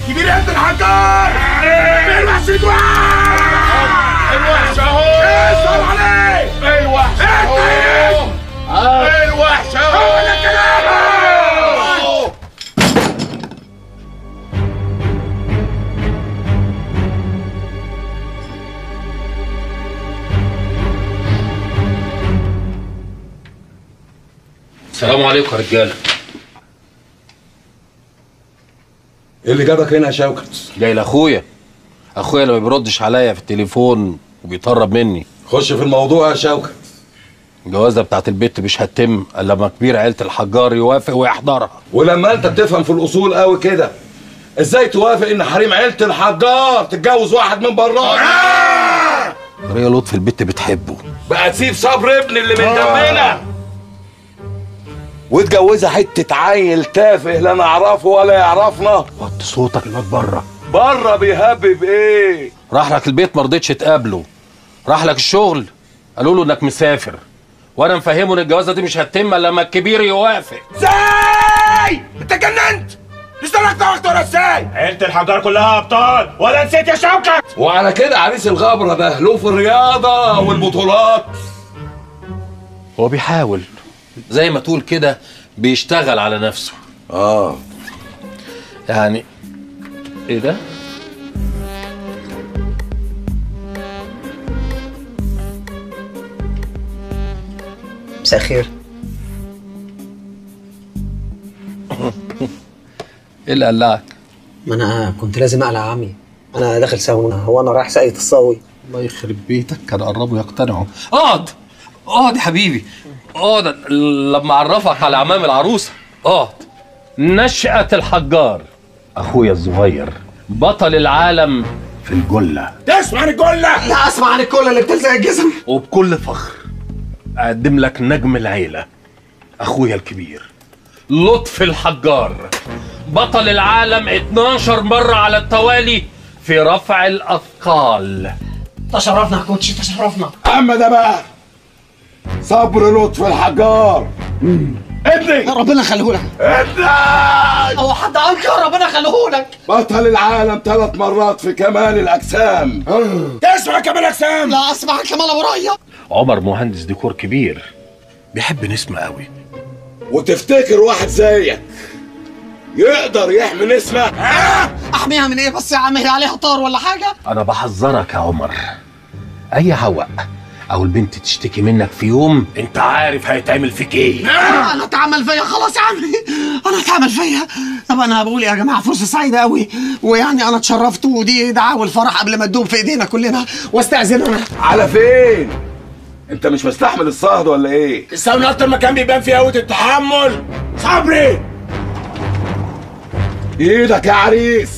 كبير انت الحجار الوحش الوحش الوحش اهو اسال عليه الوحش انت ايه الوحش اهو هو ده كلامك السلام عليكم يا رجاله ايه اللي جابك هنا يا شوكت جاي لاخويا اخويا اللي ما بيردش عليا في التليفون وبيطرب مني خش في الموضوع يا شوكت الجوازه بتاعت البت مش هتتم الا لما كبير عيله الحجار يوافق ويحضرها ولما انت بتفهم في الاصول قوي كده ازاي توافق ان حريم عيله الحجار تتجوز واحد من براها ريا لطفي البت بتحبه بقى تسيب صبر ابن اللي من دمنا وتجوزها حته عيل تافه لا نعرفه ولا يعرفنا وطي صوتك الواد بره بره بيهبب ايه راح لك البيت ما رضيتش تقابله راح لك الشغل قالوا له انك مسافر وانا مفهمه ان الجوازه دي مش هتتم الا لما الكبير يوافق ازاي انت جننت اشتركت وقت ولا ازاي عيلة الحجار كلها ابطال ولا نسيت يا شوكت وعلى كده عريس الغبره ده له في الرياضه والبطولات هو بيحاول زي ما تقول كده بيشتغل على نفسه اه يعني ايه ده مساء الخير ايه اللي قلعك ما انا كنت لازم اقلع عمي انا داخل ساونا هو انا رايح ساقية الصاوي الله يخرب بيتك كان قربوا يقتنعوا اقعد اقعد يا حبيبي اقعد لما اعرفك على عمام العروسه اقعد نشأة الحجار اخويا الصغير بطل العالم في الجله تسمع عن الجله لا اسمع عن الكل اللي بتلزق الجزم وبكل فخر اقدم لك نجم العيله اخويا الكبير لطفي الحجار بطل العالم 12 مره على التوالي في رفع الاثقال تشرفنا يا كوتش تشرفنا اما ده بقى صبر لطفي الحجار ابني ربنا يخليهولك ابني هو حد انكر ربنا يخليهولك بطل العالم ثلاث مرات في كمال الاجسام تسمع كمان اجسام لا اسمع كمال ابو ريا عمر مهندس ديكور كبير بيحب نسمة قوي وتفتكر واحد زيك يقدر يحمي نسمة احميها من ايه بس يا عم هي عليها طار ولا حاجه انا بحذرك يا عمر اي هواء او البنت تشتكي منك في يوم انت عارف هيتعمل فيك ايه انا اتعمل فيا خلاص يا عمي انا اتعمل فيا طب انا بقول يا جماعه فرصه سعيده قوي ويعني انا اتشرفت ودي دعاوى الفرح قبل ما تدوم في ايدينا كلنا واستاذن انا على فين انت مش مستحمل الصهد ولا ايه الساونا اكتر مكان بيبان فيه قوه التحمل صبري ايدك يا عريس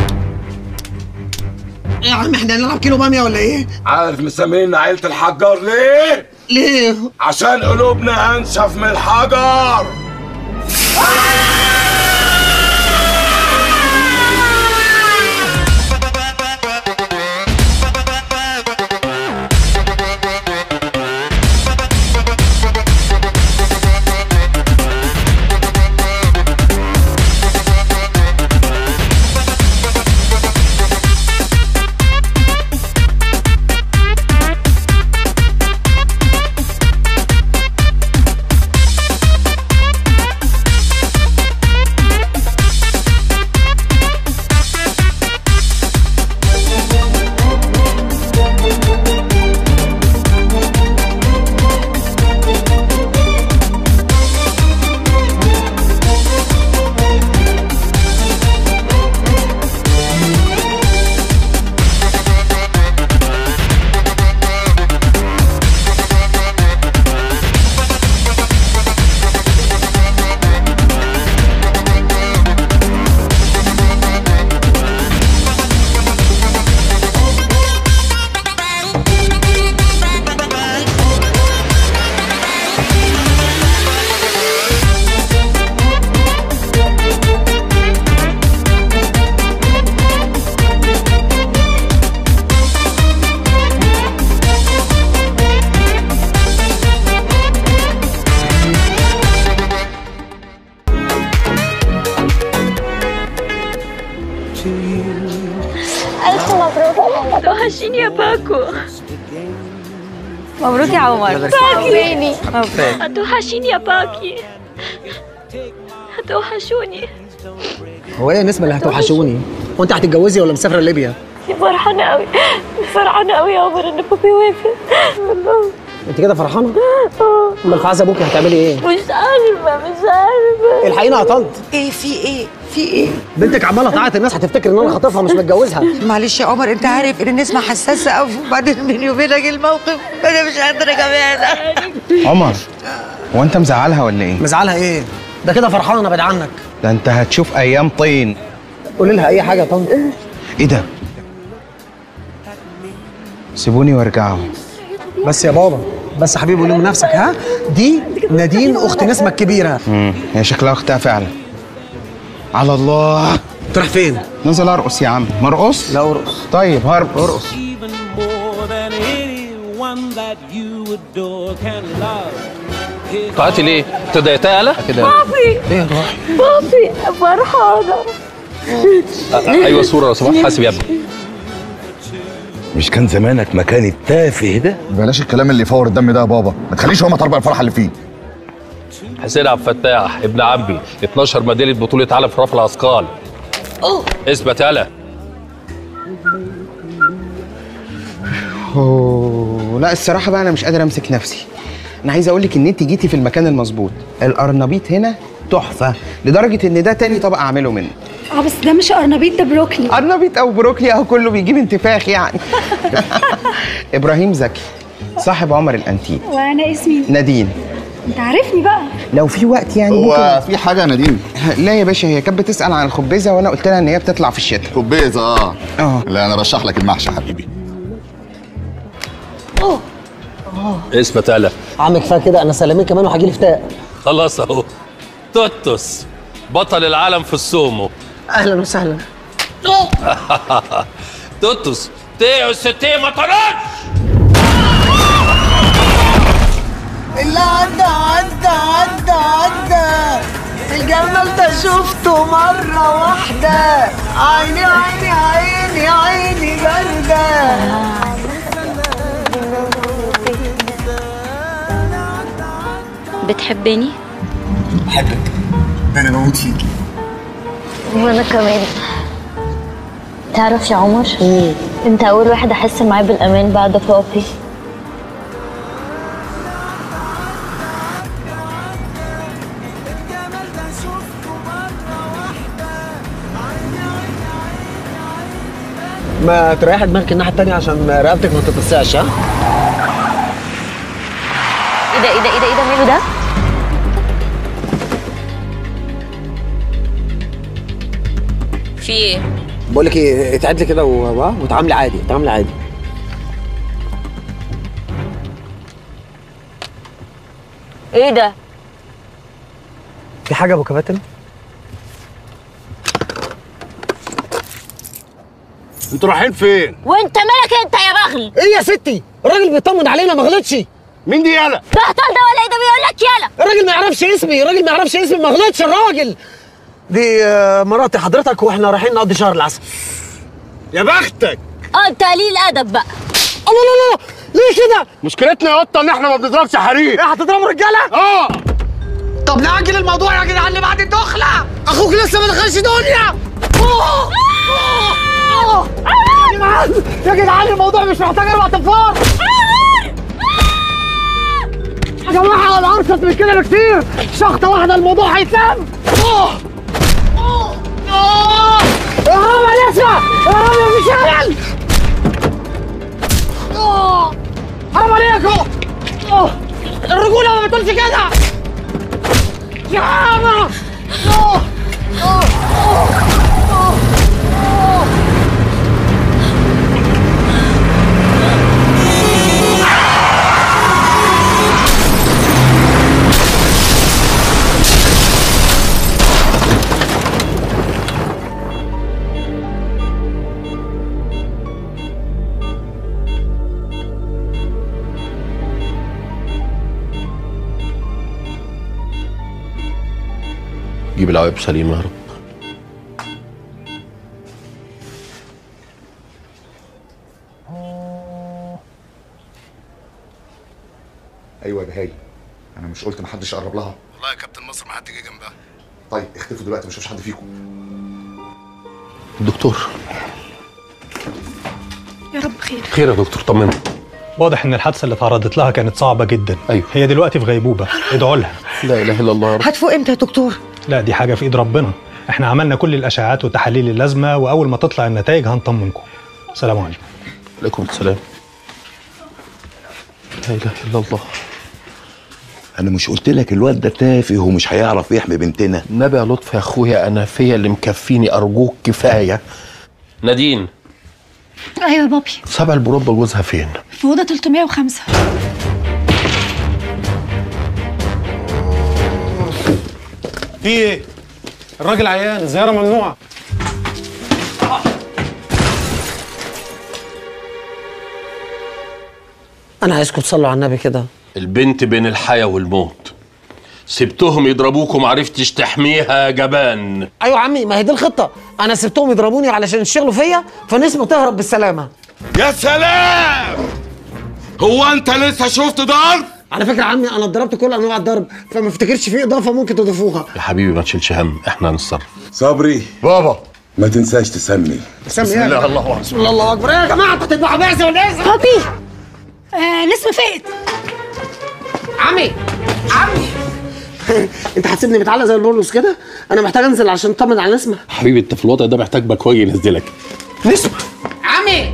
يا عم احنا نلعب كيلو باميه ولا ايه عارف مسمينا عيلة الحجار ليه ليه عشان قلوبنا انشف من الحجر ألف مبروك توحشيني يا باكو مبروك يا عمر باكي هتوحشيني يا باكي هتوحشوني هو ايه النسبه اللي هتوحشوني وانت هتتجوزي ولا مسافره ليبيا فرحانة قوي فرحانة قوي يا عمر ان بابي وافق والله انت كده فرحانه امال في عزا ابوكي هتعملي ايه مش عارفة مش عارفة الحقيقه عطلت ايه في ايه في ايه بنتك عماله تعيط الناس هتفتكر ان انا خاطفها مش متجوزها معلش يا عمر انت عارف ان النسمة حساسة قوي وبعدين بيني وبينك الموقف انا مش قادرة كمان عمر هو انت مزعلها ولا ايه؟ مزعلها ايه ده كده فرحانه بعد عنك ده انت هتشوف ايام طين قولي لها اي حاجه يا طنط ايه ده؟ سيبوني وارجعوا بس يا بابا بس حبيبي قول لهم نفسك ها دي نادين اخت نسمه الكبيره امم هي شكلها اختها فعلا على الله تروح فين نزل ارقص يا عم مرقص؟ لا ارقص طيب هرقص ارقص طلعتي ليه؟ تضايقتها يالا؟ كده بابي بابي فرحانة ايوه صوره لو سمحت حاسب يا ابني مش كان زمانك مكان التافه ده بلاش الكلام اللي يفور الدم ده يا بابا ما تخليش هما تربع الفرحه اللي فيه حسين عبد الفتاح ابن عمي 12 ميداليه بطوله عالم في رفع الاثقال اثبت يالا اوه لا الصراحه بقى انا مش قادر امسك نفسي انا عايز اقول لك ان انت جيتي في المكان المظبوط القرنبيط هنا تحفه لدرجه ان ده تاني طبق اعمله منه اه بس ده مش قرنبيط ده بروكلي قرنبيط او بروكلي اهو كله بيجيب انتفاخ يعني ابراهيم زكي صاحب عمر الانتيك وانا اسمي نادين انت عارفني بقى لو في وقت يعني هو ممكن في حاجه يا نديم لا يا باشا هي كانت بتسال عن الخبيزه وانا قلت لها ان هي بتطلع في الشتاء خبيزه اه اه لا انا رشح لك المحشي يا حبيبي اثبت يالا عم كفايه كده انا سلامين كمان وهجي لي فتاء خلاص اهو توتوس بطل العالم في السومو اهلا وسهلا توتوس تيو ستي ما طلعش اللي عدى عدى عدى عدى الجمال ده شفته مرة واحدة عيني عيني عيني عيني باردة بتحبني بحبك ده انا بموت فيكي وانا كمان تعرف يا عمر انت اول واحد احس معاه بالامان بعد بابي ما تريحي دماغك الناحيه التانيه عشان رقبتك ما تتوسعش ها ايه ده ايه ده ايه ده ايه ده ماله ده في ايه بقول لك ايه اتعدلي كده و- و- وتعاملي عادي تعاملي عادي ايه ده في حاجه يا ابو كباتن انتوا رايحين فين؟ وانت مالك انت يا بغل ايه يا ستي الراجل بيطمن علينا ما غلطش مين دي يالا؟ بهطل ده ولا ايه ده بيقول لك يلا الراجل ما يعرفش اسمي الراجل ما يعرفش اسمي ما غلطش الراجل دي آه، مراتي حضرتك واحنا رايحين نقضي شهر العسل يا بختك اه انت قليل ادب بقى الله الله الله ليه كده؟ مشكلتنا يا قطه ان احنا ما بنضربش حريق ايه هتضربوا رجاله؟ اه طب نأجل الموضوع يا جدعان اللي بعد الدخلة اخوك لسه ما دخلش دنيا أوه! أوه! أوه! يا جدعان يا جدعان الموضوع مش محتاج اربع تنفار يا جماعة انا ارخص من كده بكتير شخطة واحدة الموضوع هيتلم أوه! أوه! أوه! يا رب يا نسمة يا رب يا مشعل أوه! حرام عليكم أوه! الرجولة ما بتقولش كده يا ماما أوه! أوه! أوه! أوه! أوه! جيب العواقب سليمه يا رب ايوه يا بهاي انا مش قلت محدش يقرب لها والله يا كابتن مصر ما حد جه جنبها طيب اختفوا دلوقتي ما اشوفش حد فيكم دكتور يا رب خير خير يا دكتور طمني واضح ان الحادثه اللي تعرضت لها كانت صعبه جدا أيوة. هي دلوقتي في غيبوبه ادعوا لها لا اله الا الله يا رب هتفوق امتى يا دكتور لا دي حاجه في ايد ربنا احنا عملنا كل الاشعاعات والتحاليل اللازمه واول ما تطلع النتائج هنطمنكم سلام عليكم عليكم السلام لا اله الا الله انا مش قلت لك الواد ده تافه ومش هيعرف يحمي بنتنا النبي يا لطفي يا اخويا انا فيا اللي مكفيني ارجوك كفايه نادين ايوه يا بابي سبع البروبه جوزها فين في اوضه 305 في ايه؟ الراجل عيان الزيارة ممنوعة أنا عايزكم تصلوا على النبي كده البنت بين الحياه والموت سبتهم يضربوك وما عرفتش تحميها يا جبان أيوة يا عمي ما هي دي الخطة أنا سبتهم يضربوني علشان يشتغلوا فيا فنسمة تهرب بالسلامة يا سلام هو انت لسه شفت ضرب على فكرة يا عمي أنا اتضربت كل أنواع الضرب فما افتكرش في إضافة ممكن تضيفوها يا حبيبي ما تشيلش هم احنا هنتصرف صبري بابا ما تنساش تسمي بسم الله الله اكبر بسم الله الله أكبر إيه يا جماعة أنتوا هتذبحوا بعزة ولا إيه؟ بابي آه نسمة فقت عمي عمي انت هتسيبني متعلق زي البولوس كده انا محتاج انزل عشان اطمن على نسمه حبيبي انت في الوضع ده محتاج باكواي ينزلك نسمه عمي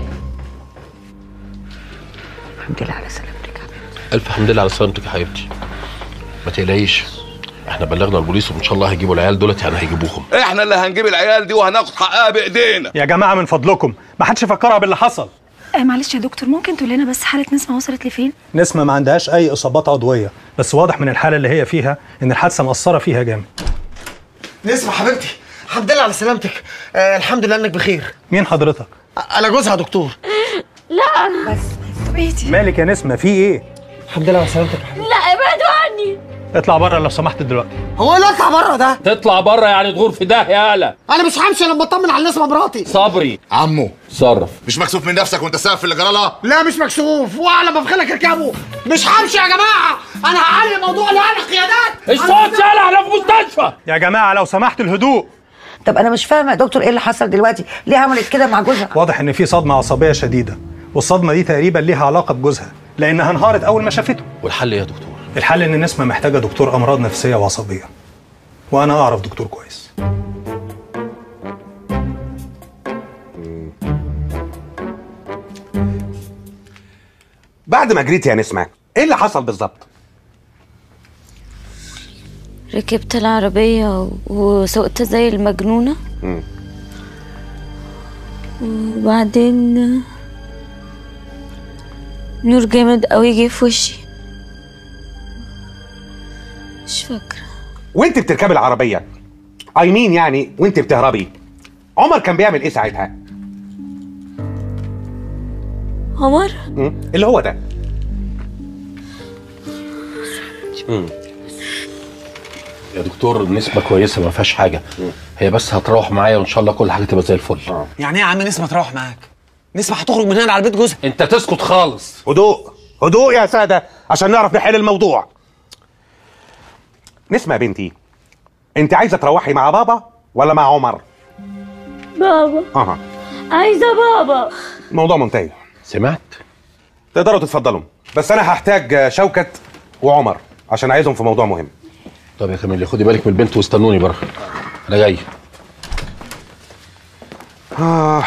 الحمد لله على سلامتك الف حمد لله على سلامتك يا حبيبتي ما تقلقيش احنا بلغنا البوليس وان شاء الله هيجيبوا العيال دولت يعني هيجيبوهم احنا اللي هنجيب العيال دي وهناخد حقها بايدينا يا جماعه من فضلكم ما حدش يفكرها باللي حصل آه معلش يا دكتور ممكن تقول لنا بس حالة نسمة وصلت لفين؟ نسمه ما عندهاش اي اصابات عضويه بس واضح من الحاله اللي هي فيها ان الحادثه مأثره فيها جامد نسمه حبيبتي الحمد لله على سلامتك آه الحمد لله انك بخير مين حضرتك انا جوزها يا دكتور لا بس طب اهدي مالك يا نسمه في ايه الحمد لله على سلامتك يا حبيبتي لا ابعدوا عني اطلع بره لو سمحت دلوقتي هو اللي اطلع بره ده تطلع بره يعني تغور في ده يالا انا مش همشي لما اطمن على نسمه مراتي صبري عمو صرف مش مكسوف من نفسك وانت ساقف في اللي جرالها لا مش مكسوف واعلى ما في خلك اركبه مش همشي يا جماعه انا هعلي موضوع العيال القيادات الصوت يالا احنا في مستشفى يا جماعه لو سمحت الهدوء طب انا مش فاهمه يا دكتور ايه اللي حصل دلوقتي ليه عملت كده مع جوزها واضح ان في صدمه عصبيه شديده والصدمه دي تقريبا ليها علاقه بجوزها لانها انهارت اول ما شافته والحل ايه يا دكتور الحل ان نسمه محتاجه دكتور امراض نفسيه وعصبيه وانا اعرف دكتور كويس بعد ما جريت يا نسمة ايه اللي حصل بالظبط ركبت العربية وسوقتها زي المجنونة مم. وبعدين نور جامد قوي جه في وشي مش فاكرة وانت بتركبي العربية اي مين يعني وانت بتهربي عمر كان بيعمل ايه ساعتها عمر مم. اللي هو ده مم. يا دكتور النسبة كويسة ما فيهاش حاجة هي بس هتروح معايا وان شاء الله كل حاجة تبقى زي الفل يعني ايه يا عم نسمه تروح معاك نسمه هتخرج من هنا على بيت جوزها انت تسكت خالص هدوء هدوء يا سادة عشان نعرف نحل الموضوع نسمة يا بنتي انت عايزة تروحي مع بابا ولا مع عمر بابا اها عايزة بابا الموضوع منتهي سمعت تقدروا تتفضلوا بس انا هحتاج شوكت وعمر عشان عايزهم في موضوع مهم طب يا كاميليا خدي بالك من البنت واستنوني بره انا جاي آه.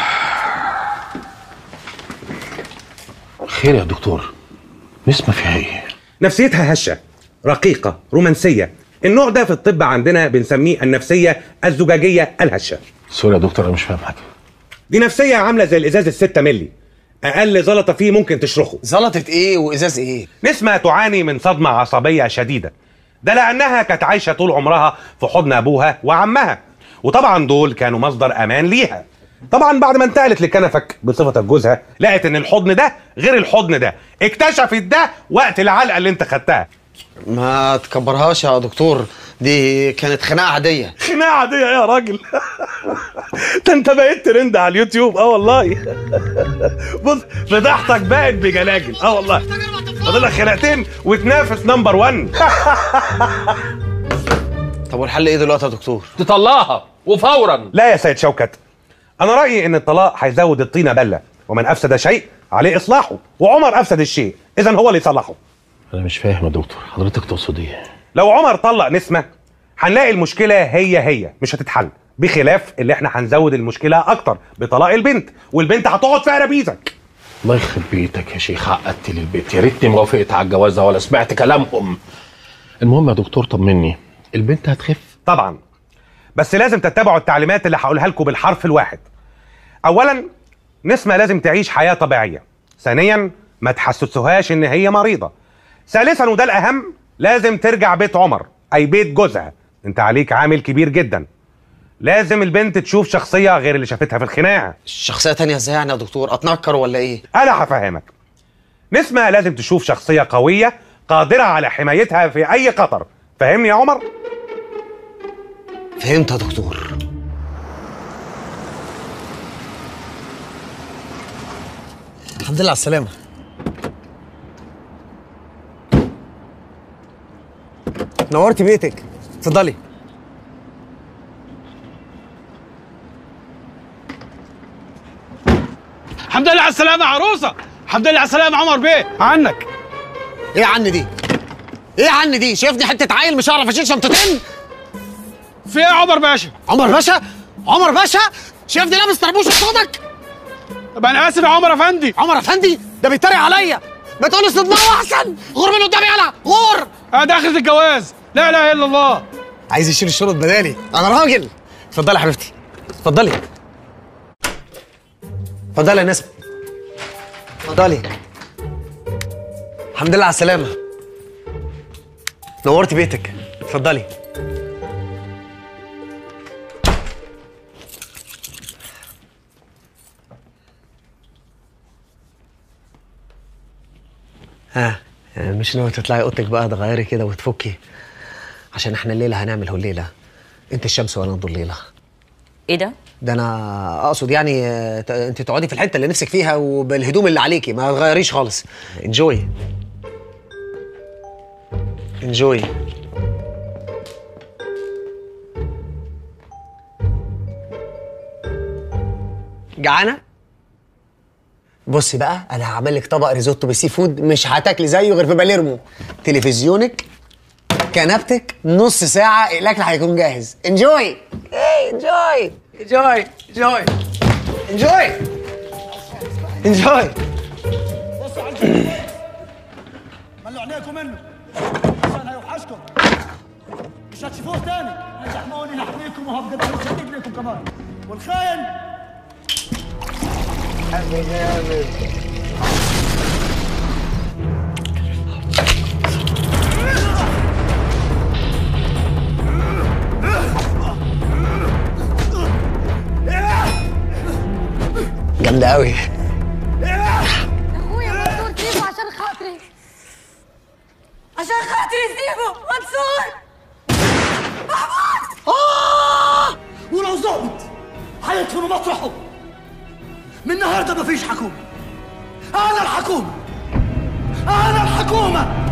خير يا دكتور نسمة فيها ايه نفسيتها هشة رقيقة رومانسية النوع ده في الطب عندنا بنسميه النفسية الزجاجية الهشة سوري يا دكتور انا مش فاهم حاجة دي نفسية عاملة زي الإزاز الستة ملي أقل زلطة فيه ممكن تشرخه زلطة إيه وإزاز إيه؟ نسمة تعاني من صدمة عصبية شديدة ده لأنها كانت عايشة طول عمرها في حضن أبوها وعمها وطبعا دول كانوا مصدر أمان ليها طبعا بعد ما انتقلت لكنفك بصفتك جوزها لقت ان الحضن ده غير الحضن ده اكتشفت ده وقت العلقه اللي انت خدتها ما تكبرهاش يا دكتور دي كانت خناقه عاديه خناقه عاديه يا راجل ده انت بقيت ترند على اليوتيوب اه والله بص فضحتك بقت بجلاجل اه والله فاضل لك خناقتين وتنافس نمبر 1 طب والحل ايه دلوقتي يا دكتور تطلقها وفورا لا يا سيد شوكت انا رايي ان الطلاق هيزود الطينه بله ومن افسد شيء عليه اصلاحه وعمر افسد الشيء اذا هو اللي يصلحه انا مش فاهم يا دكتور حضرتك تقصد ايه لو عمر طلق نسمه هنلاقي المشكله هي هي مش هتتحل بخلاف اللي احنا هنزود المشكله اكتر بطلاق البنت والبنت هتقعد في قرابيزك الله يخرب بيتك يا شيخ عقدت لي البيت يا ريتني ما وافقت على الجواز ده ولا سمعت كلامهم المهم يا دكتور طمني البنت هتخف طبعا بس لازم تتبعوا التعليمات اللي هقولها لكم بالحرف الواحد اولا نسمه لازم تعيش حياه طبيعيه ثانيا ما تحسسوهاش ان هي مريضه ثالثا وده الاهم لازم ترجع بيت عمر اي بيت جوزها انت عليك عامل كبير جدا لازم البنت تشوف شخصيه غير اللي شافتها في الخناقه شخصيه تانية ازاي يعني يا دكتور اتنكر ولا ايه انا هفهمك نسمه لازم تشوف شخصيه قويه قادره على حمايتها في اي خطر فهمني يا عمر فهمت يا دكتور الحمد لله على السلامة نورت بيتك اتفضلي الحمد لله على السلامة يا عروسة الحمد لله على السلامة عمر بيه عنك ايه عني دي؟ ايه عني دي؟ شايفني حتة عيل مش هعرف اشيل شنطتين؟ في ايه يا عمر باشا؟ عمر باشا؟ عمر باشا؟ شايفني لابس طربوش قصادك؟ طب انا اسف يا عمر افندي عمر افندي؟ ده بيتريق عليا ما تقول صدمه احسن غور من قدامي يلا غور اه ده اخرة الجواز لا اله الا الله عايز يشيل الشرط بدالي انا راجل اتفضلي يا حبيبتي اتفضلي اتفضلي يا نسمة اتفضلي الحمد لله على السلامة نورت بيتك اتفضلي ها مش ناوي تطلعي اوضتك بقى تغيري كده وتفكي عشان احنا الليله هنعمل هو الليله انت الشمس وانا الضو الليله ايه ده؟ ده انا اقصد يعني آه، ت- انت تقعدي في الحته اللي نفسك فيها وبالهدوم اللي عليكي ما تغيريش خالص انجوي انجوي جعانه بصي بقى انا هعمل لك طبق ريزوتو بالسي فود مش هتاكلي زيه غير في باليرمو تلفزيونك كنبتك نص ساعه الاكل هيكون جاهز انجوي انجوي انجوي انجوي انجوي انجوي ملوا عينيكم منه عشان هيوحشكم مش هتشوفوه تاني هتحموني نحميكم وهبقى شديد ليكم كمان والخاين جامده قوي اخويا منصور سيبه عشان خاطري عشان خاطري سيبه منصور آه ولو ظابط هيدخلوا مطرحه من النهارده مفيش حكومة أنا الحكومة أنا الحكومة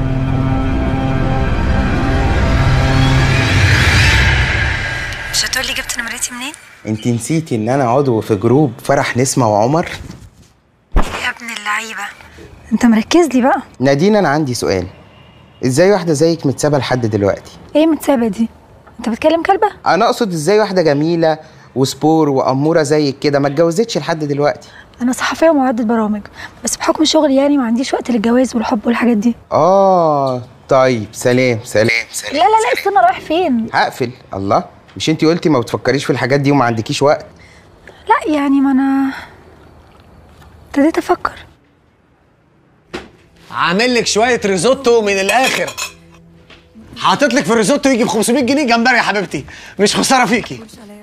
مش هتقولي جبت نمرتي منين؟ انت نسيتي ان انا عضو في جروب فرح نسمة وعمر يا ابن اللعيبة انت مركز لي بقى نادين انا عندي سؤال ازاي واحدة زيك متسابة لحد دلوقتي ايه متسابة دي؟ انت بتكلم كلبة؟ انا اقصد ازاي واحدة جميلة وسبور وامورة زيك كده ما اتجوزتش لحد دلوقتي انا صحفية ومعدة برامج بس بحكم شغلي يعني ما عنديش وقت للجواز والحب والحاجات دي اه طيب سلام سلام سلام لا لا لا استنى رايح فين؟ هقفل الله مش انتي قلتي ما بتفكريش في الحاجات دي وما عندكيش وقت لا يعني ما انا ابتديت افكر عامل لك شويه ريزوتو من الاخر حاطط لك في الريزوتو يجي ب 500 جنيه جمبري يا حبيبتي مش خساره فيكي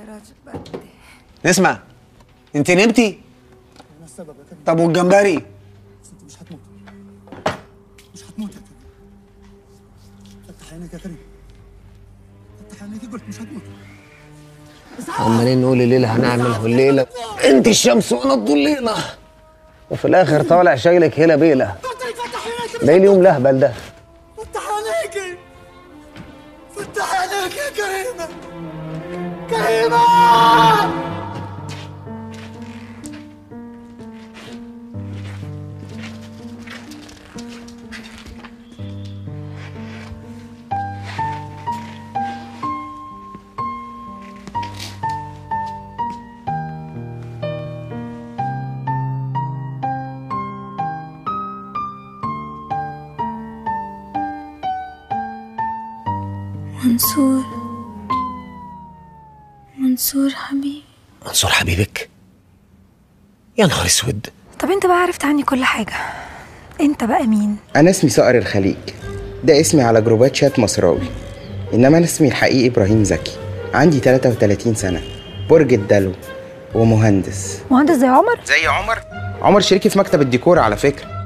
اسمع انت نمتي طب والجمبري مش هتموت مش هتموت يا كريم فتح عينيك يا كريم فتح عينيك قلت مش هتموت عمالين نقول الليله هنعمل الليله انت الشمس وانا الضو الليله وفي الاخر طالع شايلك هيلا بيلا قلت لك فتح عينيك ده ايه اليوم لهبل ده فتح عليكي فتح عليك يا كريمة كريمة منصور منصور حبيبي منصور حبيبك يا نهار اسود طب انت بقى عرفت عني كل حاجة انت بقى مين انا اسمي صقر الخليج ده اسمي على جروبات شات مصراوي انما انا اسمي الحقيقي ابراهيم زكي عندي 33 سنه برج الدلو ومهندس مهندس زي عمر زي عمر عمر شريكي في مكتب الديكور على فكره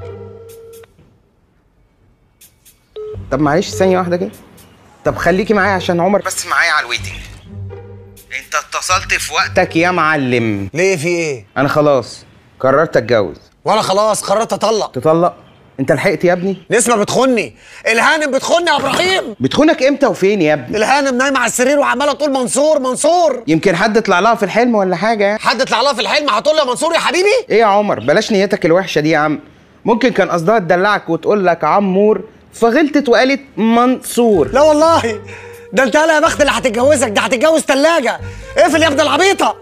طب معلش ثانيه واحده كده طب خليكي معايا عشان عمر بس معايا على الويتنج انت اتصلت في وقتك يا معلم ليه في ايه انا خلاص قررت اتجوز وانا خلاص قررت اطلق تطلق انت لحقت يا ابني نسمة بتخني الهانم بتخني يا ابراهيم بتخونك امتى وفين يا ابني الهانم نايمه على السرير وعماله تقول منصور منصور يمكن حد طلع لها في الحلم ولا حاجه يعني حد طلع لها في الحلم هتقول لي يا منصور يا حبيبي ايه يا عمر بلاش نيتك الوحشه دي يا عم ممكن كان قصدها تدلعك وتقول لك عمور فغلطت وقالت منصور لا والله ده انت يا بخت اللي هتتجوزك ده هتتجوز ثلاجه اقفل يا ابن العبيطه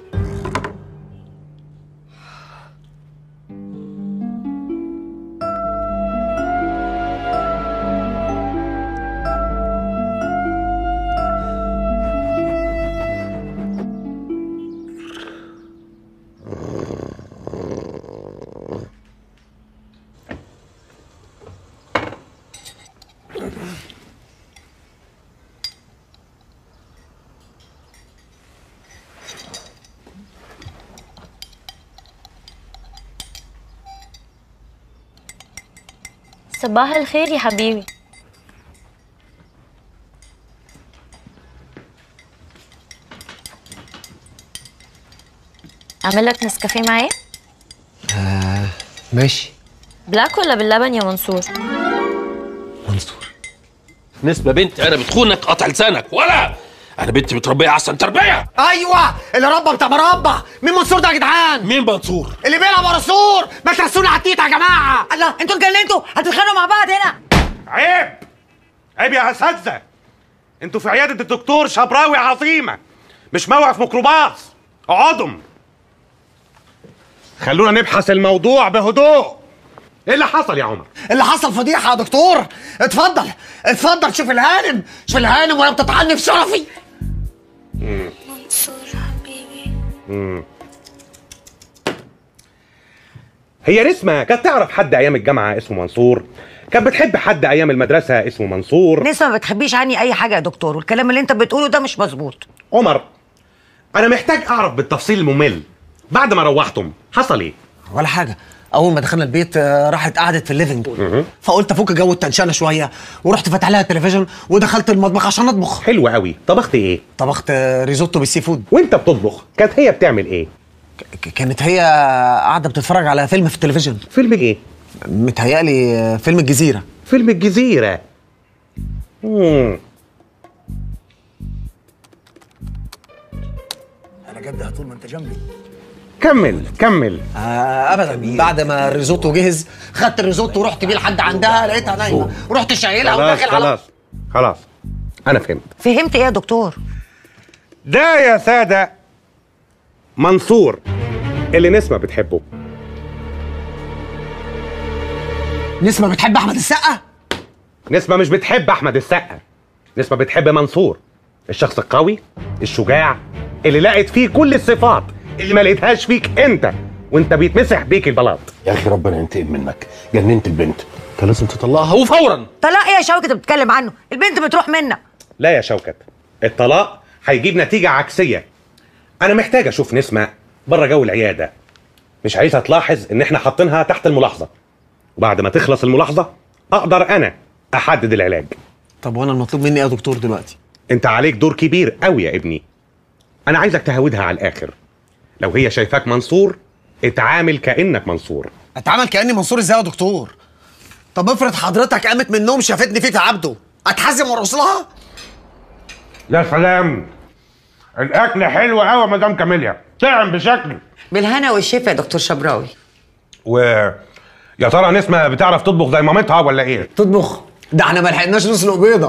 صباح الخير يا حبيبي اعمل لك نسكافيه معايا آه ماشي بلاك ولا باللبن يا منصور منصور نسبة بنت انا بتخونك قطع لسانك ولا انا بنتي متربيه احسن تربيه ايوه اللي ربى بتاع مربى مين منصور ده يا جدعان مين منصور اللي بيلعب ورا السور ما ترسونا على التيتا يا جماعه الله انتوا اتجننتوا هتتخانقوا مع بعض هنا عيب عيب يا اساتذه انتوا في عياده الدكتور شبراوي عظيمه مش موقف ميكروباص اقعدوا خلونا نبحث الموضوع بهدوء ايه اللي حصل يا عمر اللي حصل فضيحه يا دكتور اتفضل اتفضل شوف الهانم شوف الهانم وهي بتطعني في شرفي مم. مم. هي نسمة كانت تعرف حد أيام الجامعة اسمه منصور كانت بتحب حد أيام المدرسة اسمه منصور نسمة ما بتخبيش عني اي حاجه يا دكتور والكلام اللي انت بتقوله ده مش مظبوط عمر أنا محتاج أعرف بالتفصيل الممل بعد ما روحتم حصل إيه؟ ولا حاجه اول ما دخلنا البيت آه، راحت قعدت في الليفنج فقلت افك جو التنشنه شويه ورحت فاتح لها التلفزيون ودخلت المطبخ عشان اطبخ حلو قوي طبخت ايه طبخت آه، ريزوتو بالسي فود وانت بتطبخ كانت هي بتعمل ايه ك- كانت هي قاعده بتتفرج على فيلم في التلفزيون فيلم ايه متهيألي آه، فيلم الجزيره فيلم الجزيره مم. انا جد طول ما انت جنبي كمل كمل آه ابدا بعد ما الريزوتو جهز خدت الريزوتو ورحت بيه لحد عندها لقيتها نايمه ورحت شايلها خلاص وداخل على خلاص خلاص انا فهمت فهمت ايه يا دكتور ده يا سادة منصور اللي نسمة بتحبه نسمة بتحب احمد السقا نسمة مش بتحب أحمد السقا نسمة بتحب منصور الشخص القوي الشجاع اللي لقت فيه كل الصفات اللي ما لقيتهاش فيك انت وانت بيتمسح بيك البلاط يا اخي ربنا ينتقم منك جننت البنت كان لازم تطلقها وفورا طلاق ايه يا شوكة انت بتتكلم عنه البنت بتروح منك لا يا شوكت الطلاق هيجيب نتيجة عكسية أنا محتاج أشوف نسمة بره جو العيادة مش عايزها تلاحظ إن إحنا حاطينها تحت الملاحظة وبعد ما تخلص الملاحظة أقدر أنا أحدد العلاج طب وانا المطلوب مني ايه يا دكتور دلوقتي أنت عليك دور كبير قوي يا ابني أنا عايزك تهودها على الآخر لو هي شايفاك منصور اتعامل كأنك منصور اتعامل كاني منصور ازاي يا دكتور طب افرض حضرتك قامت من النوم شافتني فيك يا عبده اتحزم وارقص لها يا سلام الاكل حلو قوي يا مدام كاميليا طعم بشكل بالهنا والشفا يا دكتور شبراوي و يا ترى نسمه بتعرف تطبخ زي مامتها ولا ايه تطبخ ده احنا ما لحقناش نسلق بيضه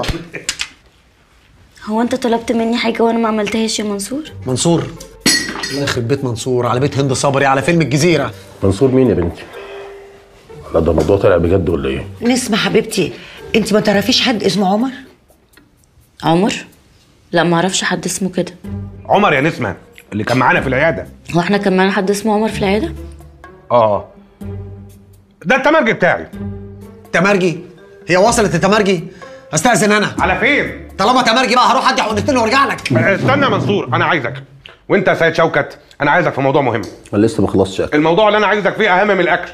هو انت طلبت مني حاجه وانا ما عملتهاش يا منصور منصور الله يخرب بيت منصور على بيت هند صبري على فيلم الجزيره منصور مين يا بنتي؟ لا ده الموضوع طلع بجد ولا ايه؟ نسمة حبيبتي انت ما تعرفيش حد اسمه عمر عمر لا ما اعرفش حد اسمه كده عمر يا نسمه اللي كان معانا في العياده هو احنا كان معانا حد اسمه عمر في العياده اه ده التمرجي بتاعي تمرجي هي وصلت التمرجي استاذن انا على فين طالما تمرجي بقى هروح ادي حقنتين وارجع لك استنى يا منصور انا عايزك وانت يا سيد شوكت انا عايزك في موضوع مهم لسه ما خلصش أكل. الموضوع اللي انا عايزك فيه اهم من الاكل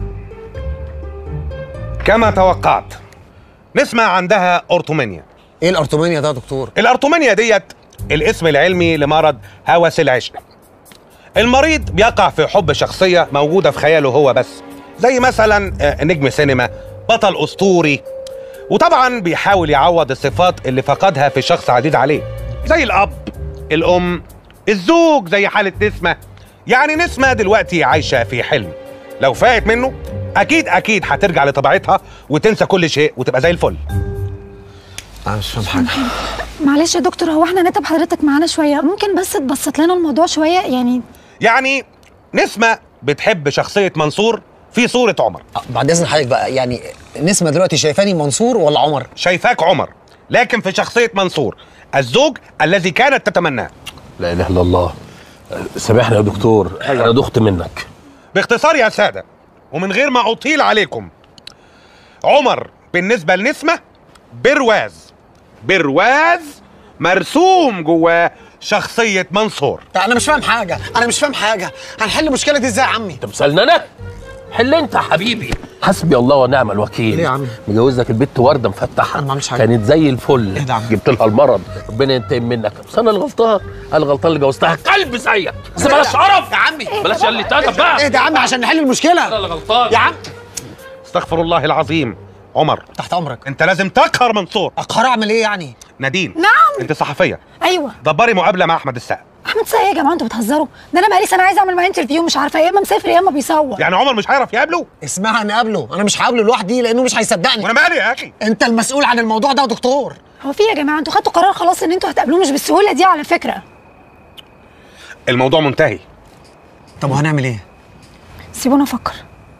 كما توقعت نسمة عندها أورتومانيا ايه الارتومانيا ده يا دكتور الأورتومانيا ديت الاسم العلمي لمرض هوس العشق المريض بيقع في حب شخصية موجودة في خياله هو بس زي مثلا آه، نجم سينما بطل أسطوري وطبعا بيحاول يعوض الصفات اللي فقدها في شخص عزيز عليه زي الأب الأم الزوج زي حالة نسمة يعني نسمة دلوقتي عايشة في حلم لو فاقت منه أكيد أكيد هترجع لطبيعتها وتنسى كل شيء وتبقى زي الفل انا مش فاهم حاجه معلش يا دكتور هو احنا نتعب حضرتك معانا شويه ممكن بس تبسط لنا الموضوع شويه يعني يعني نسمة بتحب شخصية منصور في صورة عمر بعد اذن حضرتك بقى يعني نسمه دلوقتي شايفاني منصور ولا عمر شايفاك عمر لكن في شخصية منصور الزوج الذي كانت تتمناه لا اله الا الله سامحني يا دكتور انا دخت منك باختصار يا سادة ومن غير ما أطيل عليكم عمر بالنسبة لنسمة برواز برواز مرسوم جواه شخصية منصور لا انا مش فاهم حاجه انا مش فاهم حاجه هنحل المشكله دي ازاي يا عمي انت مسالني انا؟ حل انت يا حبيبي حسبي الله ونعم الوكيل ليه يا عم؟ مجوز لك البت ورده مفتحه انا ما عملتش حاجه كانت زي الفل ايه ده يا عم؟ جبت لها المرض ربنا ينتقم منك بس انا الغلطان انا الغلطان اللي جوزتها كلب زيك بس بلاش شرف يا عمي بلاش قله ادب بقى ايه ده يا عم عشان نحل المشكله انا اللي غلطان يا عم استغفر الله العظيم عمر تحت امرك انت لازم تقهر منصور اقهر اعمل ايه يعني نادين نعم انت صحفيه ايوه دبري مقابله مع احمد السقا احمد سايق يا جماعه انتوا بتهزروا ده انا بقالي سنه عايزه اعمل معاه انترفيو مش عارفه يا اما مسافر يا اما بيصور يعني عمر مش هيعرف يقابله اسمها نقابله انا مش هقابله لوحدي لانه مش هيصدقني وانا مالي يا اخي انت المسؤول عن الموضوع ده يا دكتور هو في يا جماعه انتوا خدتوا قرار خلاص ان انتوا هتقابلوه مش بالسهوله دي على فكره الموضوع منتهي طب وهنعمل ايه سيبونا افكر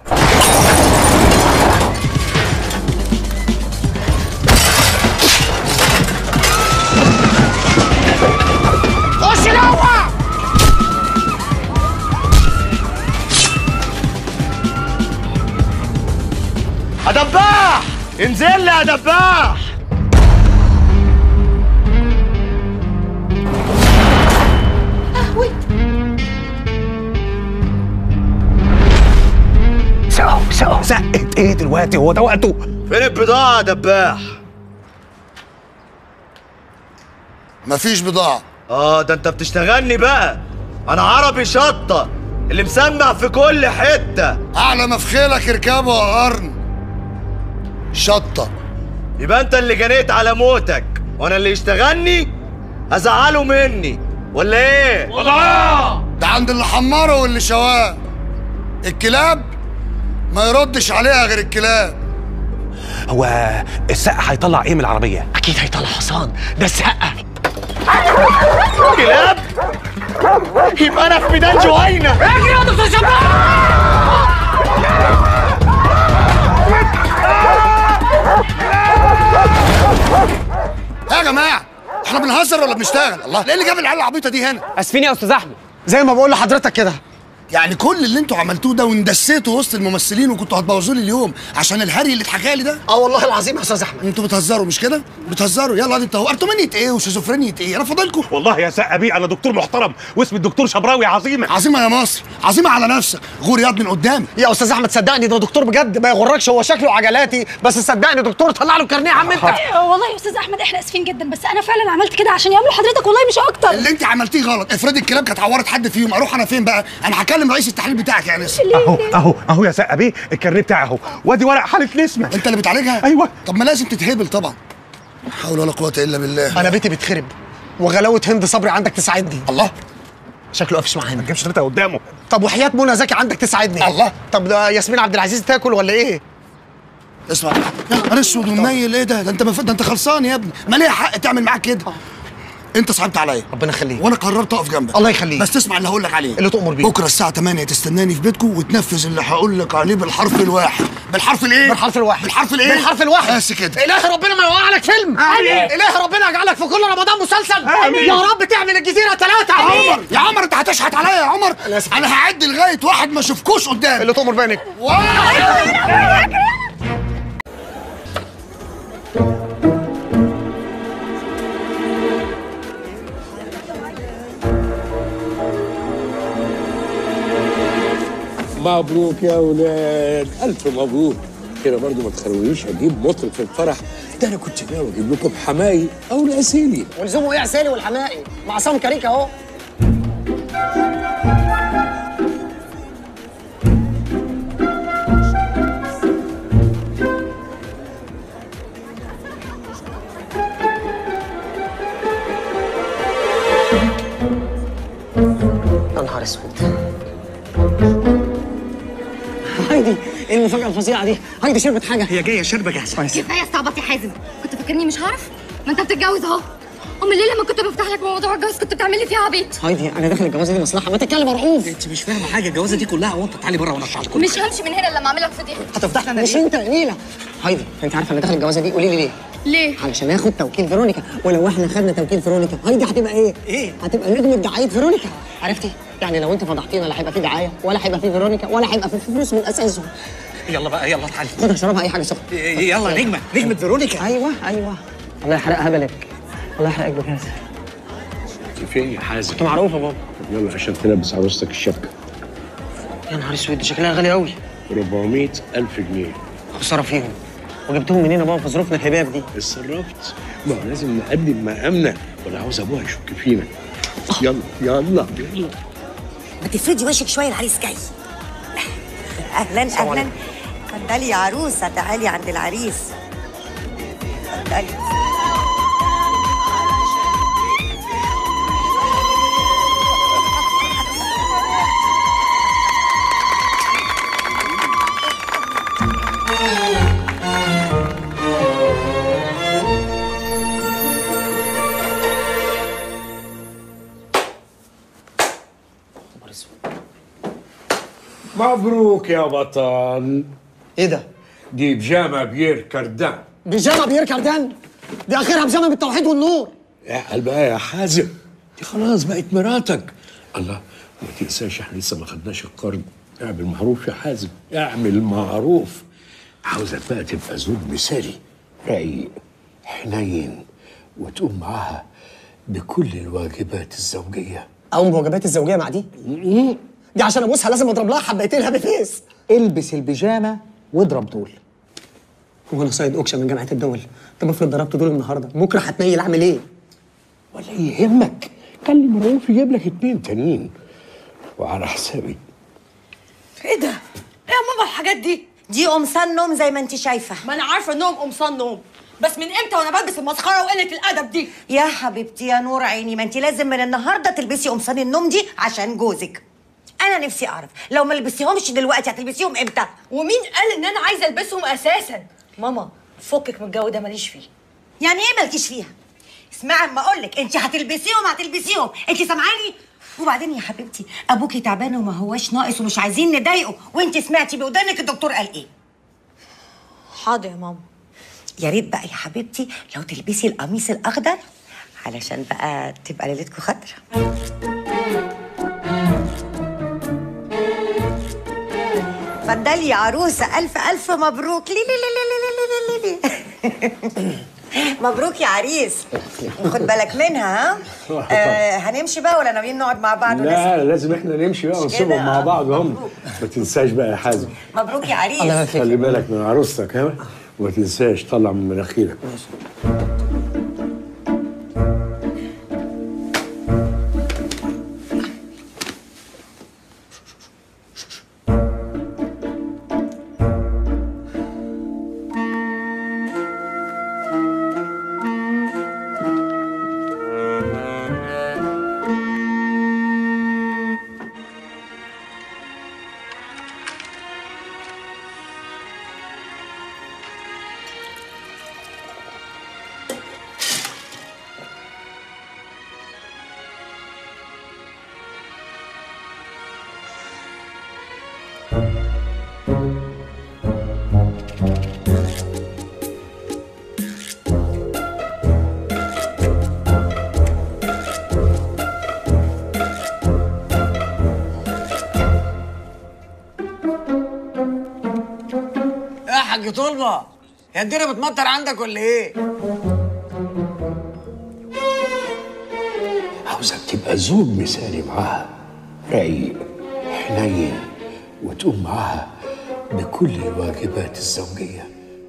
خش جوه يا دباح انزل لي يا دباح سقوا سقوا سقت ايه دلوقتي هو ده وقته فين البضاعة يا دباح؟ مفيش بضاعة اه ده انت بتشتغلني بقى انا عربي شطة اللي مسمع في كل حتة أعلى ما في خيلك اركبه يا قرن شطة يبقى انت اللي جنيت على موتك وانا اللي يشتغلني هزعله مني ولا ايه؟ ده عند اللي حمره واللي شواه الكلاب ما يردش عليها غير الكلاب هو السقا هيطلع ايه من العربيه اكيد هيطلع حصان ده السقه كلاب يبقى انا في ميدان جوينا اجري يا دكتور يا جماعة احنا بنهزر ولا بنشتغل الله ايه اللي جاب العيال العبيطة دي هنا اسفين يا استاذ احمد زي ما بقول لحضرتك كده يعني كل اللي انتوا عملتوه ده واندسيتوا وسط الممثلين وكنتوا هتبوظوا لي اليوم عشان الهري اللي اتحكى لي ده اه والله العظيم يا استاذ احمد انتوا بتهزروا مش كده بتهزروا يلا انت هو ارتومانية ايه وشيزوفرينية ايه انا فاضلكم والله يا سقا بيه انا دكتور محترم واسمي الدكتور شبراوي عظيمه عظيمة يا مصر عظيمة على نفسك غور ياض من قدامي يا استاذ احمد صدقني ده دكتور بجد ما يغركش هو شكله عجلاتي بس صدقني دكتور طلع له كارنيه يا عم انت والله يا استاذ احمد احنا اسفين جدا بس انا فعلا عملت كده عشان يقابلوا حضرتك والله مش اكتر اللي انت عملتيه غلط افرضي الكلاب كانت عورت حد فيهم اروح انا فين بقى انا هكلم كلم رئيس التحليل بتاعك يا نسمة اهو اهو اهو يا سقا بيه الكارنيه بتاعي اهو وادي ورق حاله نسمه انت اللي بتعالجها ايوه طب ما لازم تتهبل طبعا لا حول ولا قوه الا بالله انا بيتي بيتخرب وغلاوه هند صبري عندك تساعدني الله شكله قافش معانا ما تجيبش ريتها قدامه طب وحياه منى زكي عندك تساعدني الله طب ده ياسمين عبد العزيز تاكل ولا ايه اسمع يا نهار اسود ومنيل ايه ده ده انت مف... ده انت خلصان يا ابني ما ليه حق تعمل معاك كده انت صعبت عليا ربنا يخليك وانا قررت اقف جنبك الله يخليك بس تسمع اللي هقول لك عليه اللي تؤمر بيه بكره الساعه 8 تستناني في بيتكم وتنفذ اللي هقول لك عليه بالحرف الواحد بالحرف الايه بالحرف الواحد بالحرف الايه بالحرف الواحد بس كده الهي ربنا ما يوقع لك فيلم آمين. الهي ربنا يجعلك في كل رمضان مسلسل آمين. يا رب تعمل الجزيره ثلاثه يا عمر يا عمر انت هتشحت عليا يا عمر انا هعد لغايه واحد ما اشوفكوش قدامي اللي تؤمر بينك مبروك يا ولاد الف مبروك كده برضو ما تخلونيش اجيب مطرب في الفرح ده انا كنت ناوي اجيب لكم حماي او العسيلي ولزومه ايه عسالي والحمائي مع عصام كاريكا اهو يا نهار اسود هايدي ايه المفاجأة الفظيعة دي؟ هايدي شربت حاجة هي جاية شربة جاهزة كويس كفايه استعبط يا حازم كنت فاكرني مش هعرف ما انت بتتجوز اهو امال ليه لما كنت بفتح لك موضوع الجواز كنت بتعمل لي فيها عبيط هايدي انا داخل الجوازة دي مصلحة ما تتكلم يا رؤوف انت مش فاهمه حاجه الجوازه دي كلها وانت تعالي بره وانا اشرح لكم مش همشي من هنا الا لما اعمل لك فضيحه هتفضحنا انا مش انت نيلة هايدي انت عارفة انا داخل الجوازة دي قولي لي ليه؟ ليه؟ علشان اخد توكيل فيرونيكا ولو احنا خدنا توكيل فيرونيكا هايدي هتبقى ايه؟ ايه؟ هتبقى نجمة دعاية فيرونيكا عرفتي؟ يعني لو انت فضحتينا لا هيبقى في دعاية ولا هيبقى في فيرونيكا ولا هيبقى في فلوس من اساسه يلا بقى يلا تعالي خد اشربها اي حاجة سخنة يلا نجمه نجمه فيرونيكا ايوه ايوه الله يحرقها بلك الله يحرقك بكاس انت فين يا حازم انت معروفة بابا طب يلا عشان تلبس عروستك الشبكه يا نهار اسود دي شكلها غالي قوي 400 الف جنيه خسارة فيهم وجبتهم منين يا بابا في ظروفنا الهباب دي اتصرفت ما هو لازم نقدم مقامنا ولا عاوز ابوها يشك فينا يلا يلا يلا ما تفردي وشك شويه العريس جاي اهلا اهلا اتفضلي يا عروسه تعالي عند العريس اتفضلي مبروك يا بطل ايه ده؟ دي بيجامه بيير كردان بيجامة بيير كاردان دي اخرها بيجامة بالتوحيد والنور اعقل بقى يا حازم دي خلاص بقت مراتك الله ما تنساش احنا لسه ما خدناش القرض اعمل معروف يا حازم اعمل معروف عاوزك بقى تبقى زوج مثالي رايق حنين وتقوم معاها بكل الواجبات الزوجيه اقوم بوجبات الزوجيه مع دي دي عشان ابوسها لازم اضرب لها حبيتين هابي فيس البس البيجامه واضرب دول هو انا صايد اوكشن من جامعه الدول طب افرض ضربت دول النهارده بكره هتنيل اعمل ايه؟ ولا يهمك كلم رؤوف يجيب لك اتنين تانيين وعلى حسابي ايه ده؟ ايه يا ماما الحاجات دي؟ دي قمصان نوم زي ما انت شايفه ما انا عارفه انهم قمصان نوم بس من امتى وانا بلبس المسخره وقله الادب دي يا حبيبتي يا نور عيني ما انت لازم من النهارده تلبسي قمصان النوم دي عشان جوزك انا نفسي اعرف لو ما لبستيهمش دلوقتي هتلبسيهم امتى ومين قال ان انا عايزه البسهم اساسا ماما فكك من الجو ده ماليش فيه يعني ايه مالكيش فيها اسمعي اما اقول لك انت هتلبسيهم هتلبسيهم انت سامعاني وبعدين يا حبيبتي ابوكي تعبان وما هواش ناقص ومش عايزين نضايقه وانت سمعتي بودانك الدكتور قال ايه حاضر يا ماما يا ريت بقى يا حبيبتي لو تلبسي القميص الاخضر علشان بقى تبقى ليلتكم خضرا اتفضلي يا عروسه الف الف مبروك لي لي لي لي لي لي لي لي مبروك يا عريس خد بالك منها ها آه هنمشي بقى ولا ناويين نقعد مع بعض ونسمع؟ لا لازم احنا نمشي بقى مش ونسيبهم كده؟ مع بعض هم ما تنساش بقى يا حازم مبروك يا عريس خلي بالك من عروستك ها وما تنساش طلع من مناخيرك حاج طلبه هي الدنيا بتمطر عندك ولا ايه عاوزك تبقى زوج مثالي معاها رقيق حنين وتقوم معاها بكل الواجبات الزوجية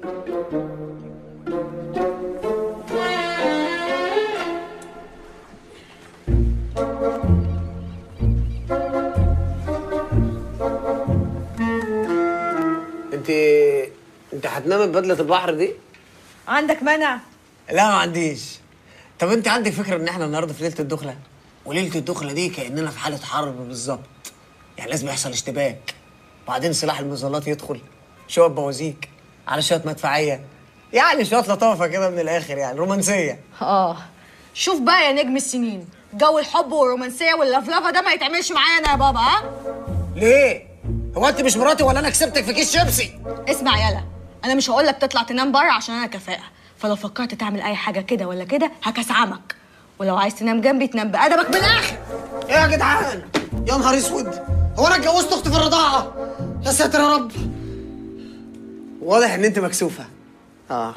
انت انت هتنامي ببدله البحر دي عندك منع لا ما عنديش طب انت عندك فكره ان احنا النهارده في ليله الدخله وليله الدخله دي كاننا في حاله حرب بالظبط يعني لازم يحصل اشتباك وبعدين سلاح المظلات يدخل شويه بوازيك على شويه مدفعيه يعني شويه لطافه كده من الاخر يعني رومانسيه اه شوف بقى يا نجم السنين جو الحب والرومانسيه واللفلفه ده ما يتعملش معايا انا يا بابا ها ليه هو انت مش مراتي ولا انا كسبتك في كيس شيبسي اسمع يلا انا مش هقول لك تطلع تنام بره عشان انا كفاءه فلو فكرت تعمل اي حاجه كده ولا كده هكسعمك ولو عايز تنام جنبي تنام بادبك من الاخر ايه يا جدعان يا نهار اسود هو انا اتجوزت اختي في الرضاعه يا ساتر يا رب واضح ان انت مكسوفه اه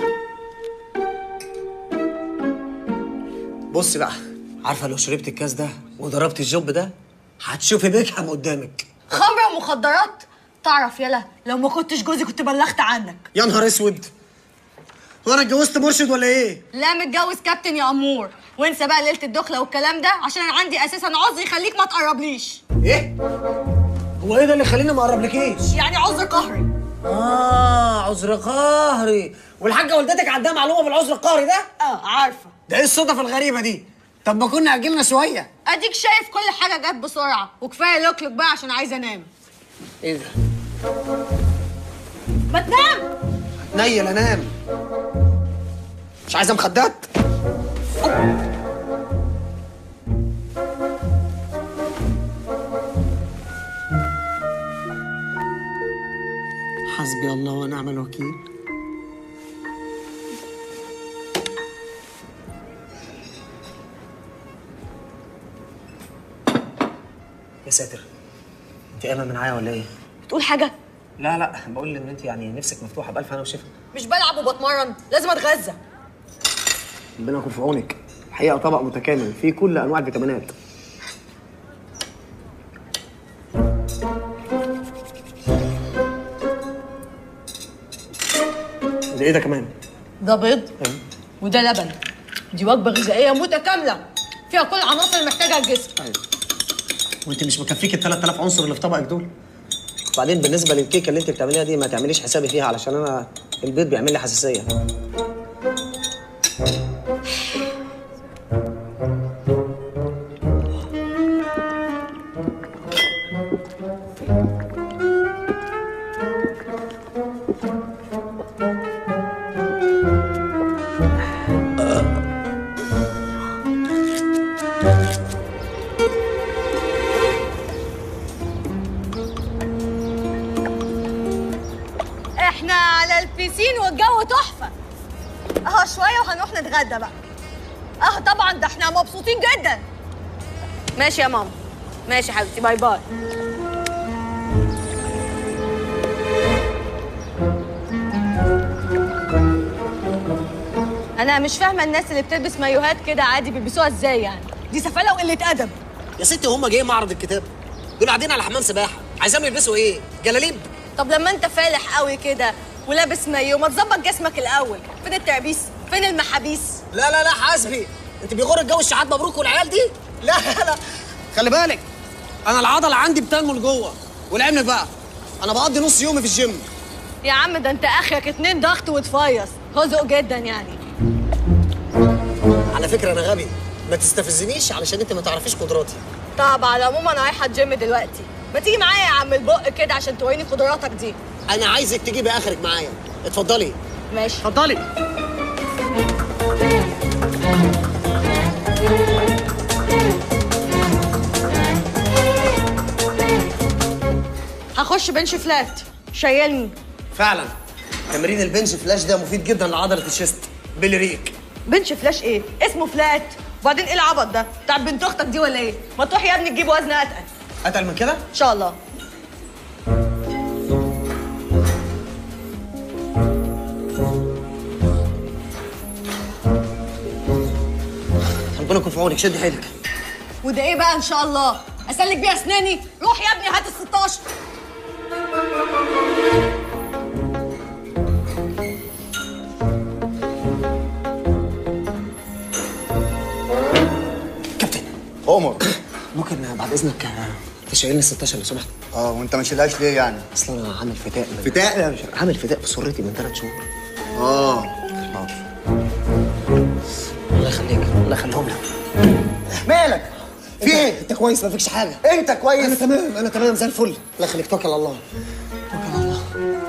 بص بقى عارفه لو شربت الكاس ده وضربت الجوب ده هتشوفي بيكهام قدامك خمره ومخدرات تعرف يلا لو ما كنتش جوزي كنت بلغت عنك يا نهار اسود هو انا اتجوزت مرشد ولا ايه لا متجوز كابتن يا امور وانسى بقى ليله الدخله والكلام ده عشان انا عندي اساسا عذر يخليك ما تقربليش ايه هو ايه ده اللي يخليني ما اقربلكيش يعني عذر قهري اه عذر قهري والحاجه والدتك عندها معلومه بالعذر القهري ده اه عارفه ده ايه الصدف الغريبه دي طب ما كنا اجلنا شويه اديك شايف كل حاجه جت بسرعه وكفايه لوكلوك بقى عشان عايزه انام ايه ده ما تنام نيل انام مش عايزه مخدات حسبي الله ونعم الوكيل يا ساتر انت قايمه من معايا ولا ايه؟ بتقول حاجه لا لا بقول ان انت يعني نفسك مفتوحه بالف انا وشفا مش بلعب وبتمرن لازم اتغذى ربنا يكون في عونك الحقيقه طبق متكامل فيه كل انواع الفيتامينات ده ايه ده كمان؟ ده بيض وده لبن دي وجبه غذائيه متكامله فيها كل العناصر اللي محتاجها الجسم وانت مش مكفيك ال 3000 عنصر اللي في طبقك دول وبعدين بالنسبه للكيكه اللي انت بتعمليها دي ما تعمليش حسابي فيها علشان انا البيض بيعمل لي حساسيه احنا على البيسين والجو تحفه اه شويه وهنروح نتغدى بقى اه طبعا ده احنا مبسوطين جدا ماشي يا ماما ماشي يا حبيبتي باي باي انا مش فاهمه الناس اللي بتلبس مايوهات كده عادي بيلبسوها ازاي يعني دي سفاله وقله ادب يا ستي هم جايين معرض الكتاب دول قاعدين على حمام سباحه عايزاهم يلبسوا ايه؟ جلاليب طب لما انت فالح قوي كده ولابس مايو ما تظبط جسمك الاول فين التعبيس فين المحابيس لا لا لا حاسبي انت بيغر الجو الشحات مبروك والعيال دي لا لا خلي بالك انا العضله عندي بتنمو لجوه ولعلمك بقى انا بقضي نص يومي في الجيم يا عم ده انت اخرك اتنين ضغط وتفيص هزق جدا يعني على فكره انا غبي ما تستفزنيش علشان انت ما تعرفيش قدراتي طب على العموم انا رايحه الجيم دلوقتي ما تيجي معايا يا عم البق كده عشان توريني قدراتك دي انا عايزك تجيبي اخرك معايا اتفضلي ماشي اتفضلي هخش بنش فلات شيلني فعلا تمرين البنش فلاش ده مفيد جدا لعضله الشيست بالريك بنش فلاش ايه اسمه فلات وبعدين ايه العبط ده بتاع بنت اختك دي ولا ايه ما تروح يا ابني تجيب وزن اتقل اتقل من كده ان شاء الله ربنا يكون في عونك شد حيلك وده ايه بقى ان شاء الله اسلك بيها اسناني روح يا ابني هات ال 16 عمر ممكن بعد اذنك آه، تشيلني ال 16 لو سمحت اه وانت ما شيلهاش ليه يعني اصل انا عامل فتاء من فتاء؟ لا مش عامل فتاء بسرتي من ثلاث شهور اه الله يخليك الله يخليهم لك مالك في ايه انت كويس ما فيكش حاجه انت كويس انا تمام انا تمام زي الفل الله يخليك توكل على الله توكل على الله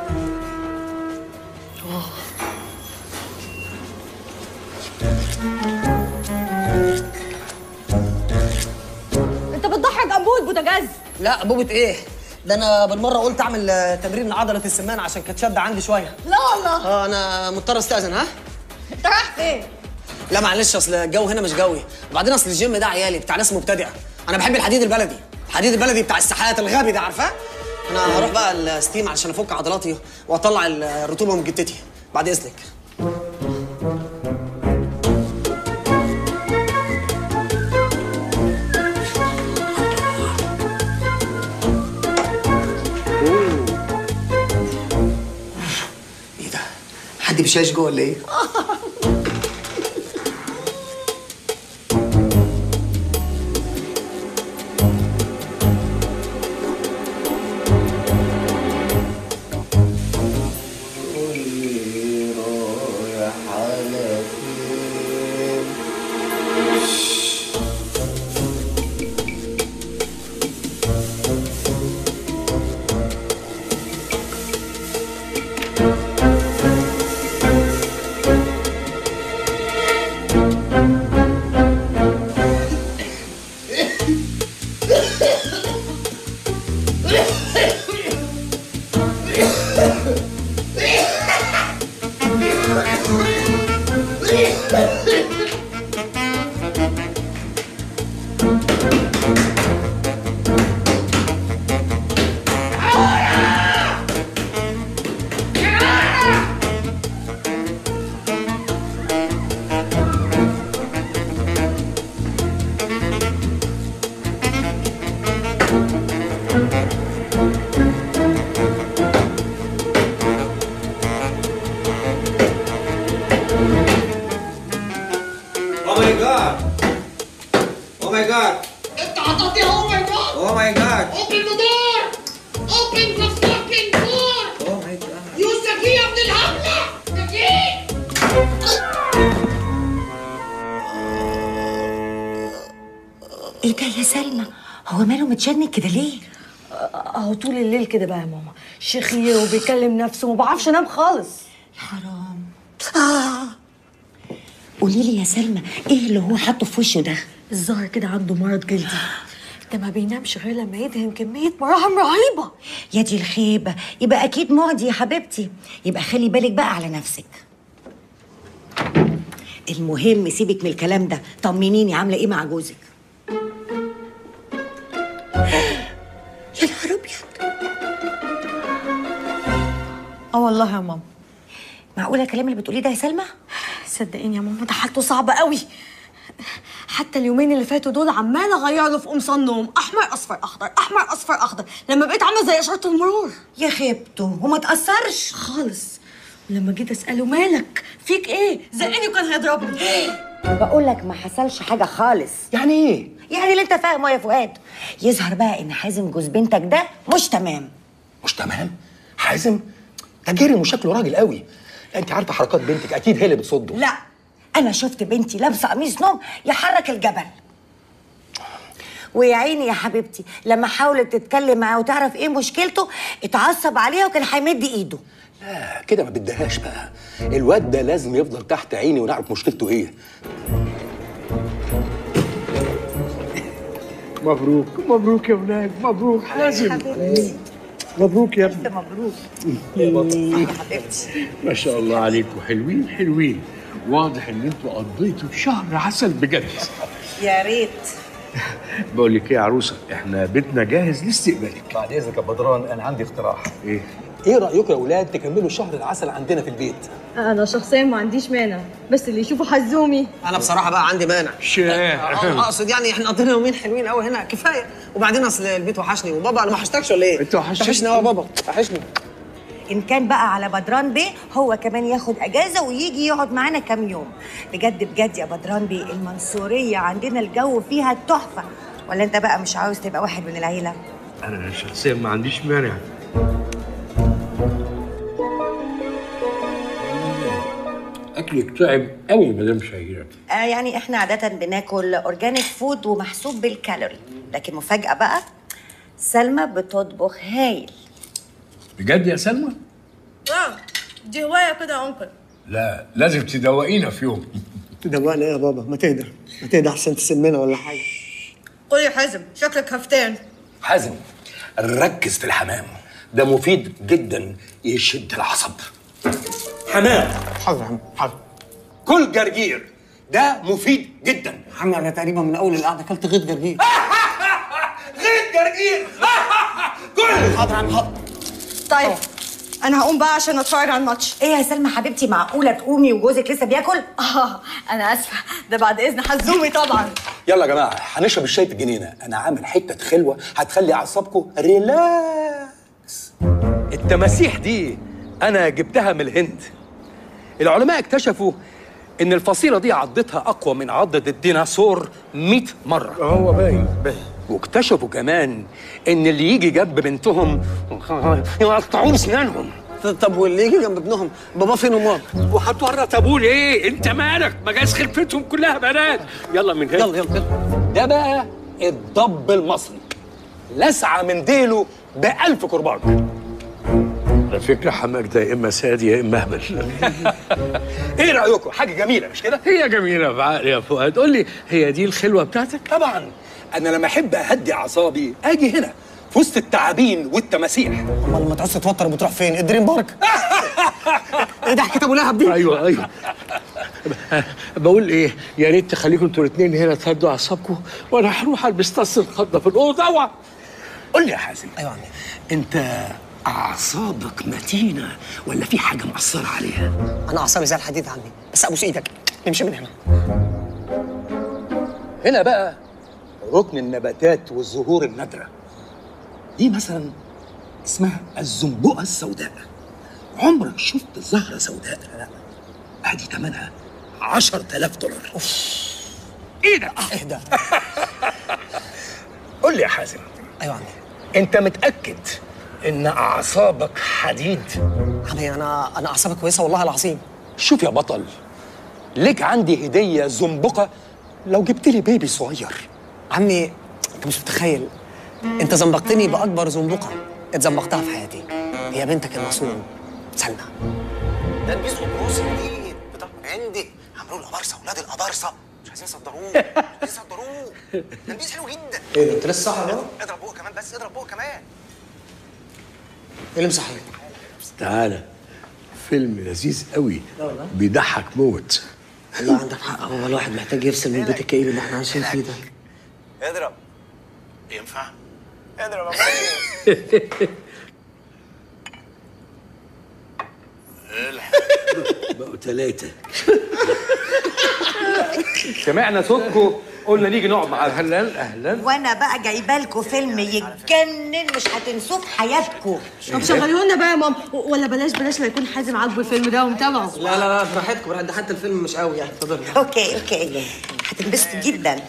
انت بتضحك انبوبه بوتاجاز لا بوبة ايه ده انا بالمره قلت اعمل آه، تمرين عضله السمانه عشان كانت شاده عندي شويه لا والله اه انا مضطر استاذن ها انت رايح فين لا معلش اصل الجو هنا مش جوي وبعدين اصل الجيم ده عيالي بتاع ناس مبتدئه انا بحب الحديد البلدي الحديد البلدي بتاع الساحات الغبي ده عارفاه انا هروح بقى الستيم عشان افك عضلاتي واطلع الرطوبه من جتتي بعد اذنك ايه ده حد بيشاش جوه ولا ايه Oh my god! Oh my god! انت عطيتني او ماي جاد Oh my god! اوبن ذا دور اوبن ذا فاكينج دور Oh my god! يوسف يا ابن الهبله سكين ايه ده يا سلمى هو ماله متشنج كده ليه اهو طول الليل كده بقى يا ماما شيخي وبيكلم نفسه وما بعرفش انام خالص حرام آه. قولي لي يا سلمى ايه اللي هو حاطه في وشه ده الظاهر كده عنده مرض جلدي ده ما بينامش غير لما يدهن كمية مراهم رهيبة يا دي الخيبه يبقى اكيد معدي يا حبيبتي يبقى خلي بالك بقى على نفسك المهم سيبك من الكلام ده طمنيني عامله ايه مع جوزك يا نهار ابيض اه والله يا ماما معقوله الكلام اللي بتقوليه ده يا سلمى صدقيني يا ماما ده حالته صعبة قوي حتى اليومين اللي فاتوا دول عمال اغير له في قمصان نوم احمر اصفر اخضر احمر اصفر اخضر لما بقيت عامله زي اشاره المرور يا خيبته وما تاثرش خالص لما جيت اساله مالك فيك ايه زقني وكان هيضربني بقول لك ما حصلش حاجه خالص يعني ايه يعني اللي انت فاهمه يا فؤاد يظهر بقى ان حازم جوز بنتك ده مش تمام مش تمام حازم ده جري وشكله راجل قوي لا انت عارفه حركات بنتك اكيد هي اللي بتصده لا انا شفت بنتي لابسه قميص نوم يحرك الجبل ويا عيني يا حبيبتي لما حاولت تتكلم معاه وتعرف ايه مشكلته اتعصب عليها وكان هيمد ايده لا كده ما بدهاش بقى الواد ده لازم يفضل تحت عيني ونعرف مشكلته ايه مبروك مبروك يا ولاد مبروك حازم مبروك يا ابني مبروك ما شاء الله عليكم حلوين حلوين واضح ان انتوا قضيتوا شهر عسل بجد يا ريت بقول لك ايه يا عروسه احنا بيتنا جاهز لاستقبالك بعد اذنك يا بدران انا عندي اقتراح ايه ايه رايكم يا اولاد تكملوا شهر العسل عندنا في البيت انا شخصيا ما عنديش مانع بس اللي يشوفوا حزومي انا بصراحه بقى عندي مانع آه، اقصد يعني احنا قضينا يومين حلوين قوي هنا كفايه وبعدين اصل البيت وحشني وبابا انا ما وحشتكش ولا ايه؟ انت وحشني قوي يا بابا وحشني ان كان بقى على بدران بيه هو كمان ياخد اجازه ويجي يقعد معانا كام يوم بجد بجد يا بدران بيه المنصوريه عندنا الجو فيها تحفه ولا انت بقى مش عاوز تبقى واحد من العيله انا شخصيا ما عنديش مانع اكلك تعب قوي مدام شهيره آه يعني احنا عاده بناكل اورجانيك فود ومحسوب بالكالوري لكن مفاجاه بقى سلمى بتطبخ هايل بجد يا سلمى اه دي هوايه كده يا انكل لا لازم تدوقينا في يوم دوقنا ايه يا بابا ما تهدى ما تهدى احسن تسمنا ولا حاجه قول يا حازم شكلك هفتان حازم ركز في الحمام ده مفيد جدا يشد العصب حمام حاضر يا عم حاضر كل جرجير ده مفيد جدا عم انا تقريبا من اول القعده اكلت غيط جرجير غير جرجير كل حاضر يا عم حاضر طيب انا هقوم بقى عشان اتفرج على الماتش ايه يا سلمى حبيبتي معقوله تقومي وجوزك لسه بياكل اه انا اسفه ده بعد اذن حزومي طبعا يلا يا جماعه هنشرب الشاي في الجنينه انا عامل حته خلوه هتخلي اعصابكم ريلاكس التماسيح دي انا جبتها من الهند العلماء اكتشفوا ان الفصيله دي عضتها اقوى من عضه الديناصور 100 مره هو باين باين واكتشفوا كمان ان اللي يجي جنب بنتهم يقطعون اسنانهم طب واللي يجي جنب ابنهم بابا فين ومام وهتورط ابوه ليه انت مالك مجاز خلفتهم كلها بنات يلا من هنا يلا يلا يلا ده بقى الضب المصري لسعه من ديله بألف كرباج على فكره حماك ده يا اما سادي يا اما اهبل ايه رايكم حاجه جميله مش كده هي جميله بعقل يا فؤاد قول لي هي دي الخلوه بتاعتك طبعا انا لما احب اهدي اعصابي اجي هنا في وسط التعابين والتماسيح امال لما تعوز تتوتر بتروح فين الدريم بارك ايه ده حكايه ابو لهب دي ايوه ايوه بقول ايه يا ريت تخليكم انتوا الاثنين هنا تهدوا اعصابكم وانا هروح البس طاس الخضه في الاوضه اوعى قول لي يا حازم ايوه عمي انت اعصابك متينه ولا في حاجه مأثره عليها انا اعصابي زي الحديد عمي بس ابوس ايدك نمشي من هنا هنا بقى ركن النباتات والزهور النادره دي مثلا اسمها الزنبقه السوداء عمرك شفت زهره سوداء لا ادي ثمنها 10000 دولار ايه ده اهدى قول لي يا حازم ايوه عمي انت متاكد ان اعصابك حديد عمي انا انا اعصابي كويسه والله العظيم شوف يا بطل ليك عندي هديه زنبقه لو جبت لي بيبي صغير عمي انت مش متخيل انت زنبقتني باكبر زنبقه اتزنبقتها في حياتي هي بنتك المصون سلمى ده البيس قبروسي جديد بتاع عندي عملوا له قبارصه اولاد القبارصه مش عايزين يصدروه مش عايزين يصدروه ده البيس حلو جدا ايه ده انت لسه صح اضرب بوه كمان بس اضرب بوه كمان ايه اللي مصحيك تعالى فيلم لذيذ قوي لا والله. بيضحك موت والله عندك حق هو الواحد محتاج يفصل من البيت الكئيب اللي احنا عايشين فيه ده اضرب ينفع اضرب بقوا ثلاثة سمعنا صوتكم قلنا نيجي نقعد مع اهلا اهلا وانا بقى جايبه لكم فيلم يتجنن مش هتنسوه في حياتكم طب شغلوه لنا بقى يا ماما ولا بلاش بلاش لا يكون حازم عاجبه الفيلم ده ومتابعه لا لا لا براحتكم براحتكم ده حتى الفيلم مش قوي يعني اتفضل اوكي اوكي هتنبسطوا جدا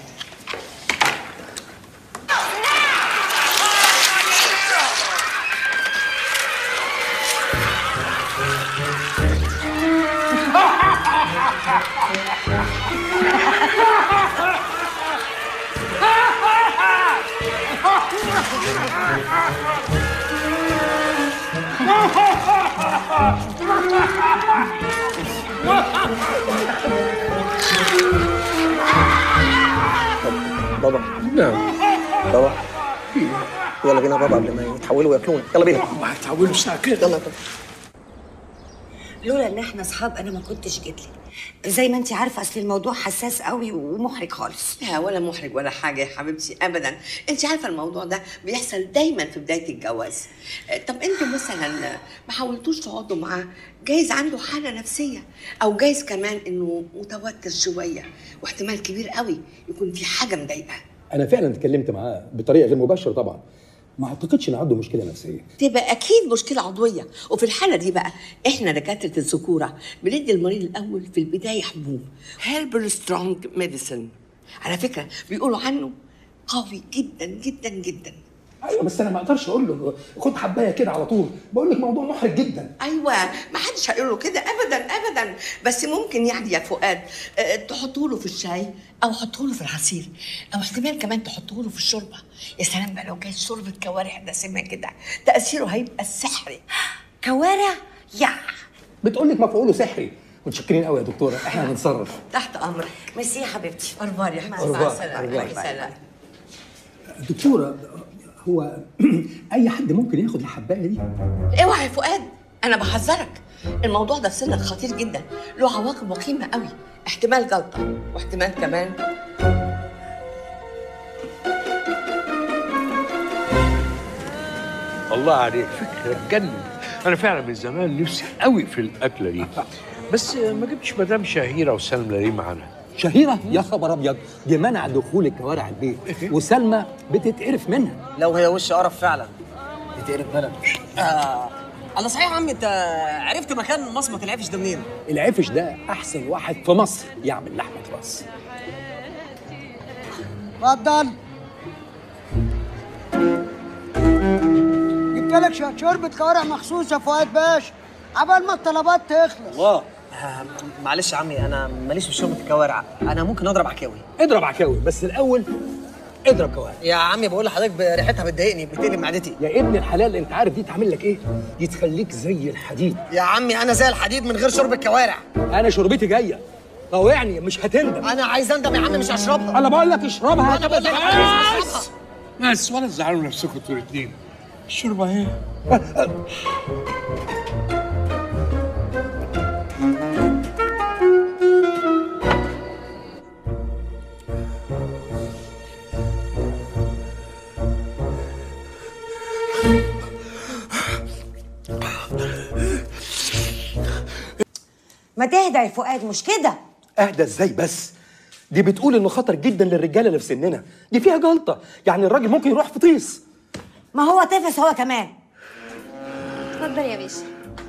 بابا نعم بابا يلا بينا بابا قبل ما يتحولوا وياكلونا يلا بينا هتحولوا الساعة كده يلا يلا لولا ان احنا اصحاب انا ما كنتش جيت لك زي ما انت عارفه اصل الموضوع حساس قوي ومحرج خالص لا ولا محرج ولا حاجة يا حبيبتي أبدا أنت عارفة الموضوع ده بيحصل دايما في بداية الجواز آه، طب أنتوا مثلا ما حاولتوش تقعدوا معاه جايز عنده حالة نفسية أو جايز كمان إنه متوتر شوية واحتمال كبير قوي يكون في حاجة مضايقاه انا فعلا اتكلمت معاه بطريقه غير مباشره طبعا ما اعتقدش ان عنده مشكله نفسيه تبقى اكيد مشكله عضويه وفي الحاله دي بقى احنا دكاتره الذكوره بندي المريض الاول في البدايه حبوب هيربل سترونج ميديسن على فكره بيقولوا عنه قوي جدا جدا جدا ايوه بس انا ما اقدرش اقول له خد حبايه كده على طول بقول لك موضوع محرج جدا ايوه ما حدش هيقول له كده ابدا ابدا بس ممكن يعني يا فؤاد آه، تحطوا له في الشاي او حطوا له في العصير او احتمال كمان تحطوا له في الشوربه يا سلام بقى لو كانت شوربه كوارع دسمه كده تاثيره هيبقى سحري كوارع يا بتقول لك مفعوله سحري متشكرين قوي يا دكتوره احنا هنتصرف تحت امرك ميرسي يا حبيبتي أربار يا حبيبتي أربار، مع السلامه أربار. مع السلامه دكتوره هو اي حد ممكن ياخد الحبايه دي اوعى يا فؤاد انا بحذرك الموضوع ده في سنك خطير جدا له عواقب وخيمه قوي احتمال جلطه واحتمال كمان الله عليك فكرة تجنن أنا فعلا من زمان نفسي قوي في الأكلة دي بس ما جبتش مدام شهيرة وسلمى ليه معانا شهيره يا خبر ابيض دي منع دخول الكوارع البيت وسلمى بتتقرف منها لو هي وش قرف فعلا بتقرف بلد آه. الله صحيح يا عمي انت عرفت مكان مصمت العفش ده منين؟ العفش ده احسن واحد في مصر يعمل لحمه راس اتفضل جبت لك ش- شوربة كوارع مخصوص يا فؤاد باشا عبال ما الطلبات تخلص الله آه معلش يا عمي انا ماليش في شوربه الكوارع انا ممكن اضرب عكاوي اضرب عكاوي بس الاول اضرب كوارع يا عمي بقول لحضرتك ب- ريحتها بتضايقني بتقلب معدتي يا ابن الحلال انت عارف دي تعمل لك ايه دي تخليك زي الحديد يا عمي انا زي الحديد من غير شرب الكوارع انا شربتي جايه طوعني مش هتندم انا عايز اندم يا عم مش هشربها انا بقول لك اشربها انا بقول لك هتبقى أنا مش بس هشربها بس ولا تزعلوا نفسكم انتوا الاثنين الشوربة اهي ما تهدى يا فؤاد مش كده اهدى ازاي بس دي بتقول انه خطر جدا للرجاله اللي في سننا دي فيها جلطه يعني الراجل ممكن يروح في طيس ما هو تفس هو كمان اتفضل يا باشا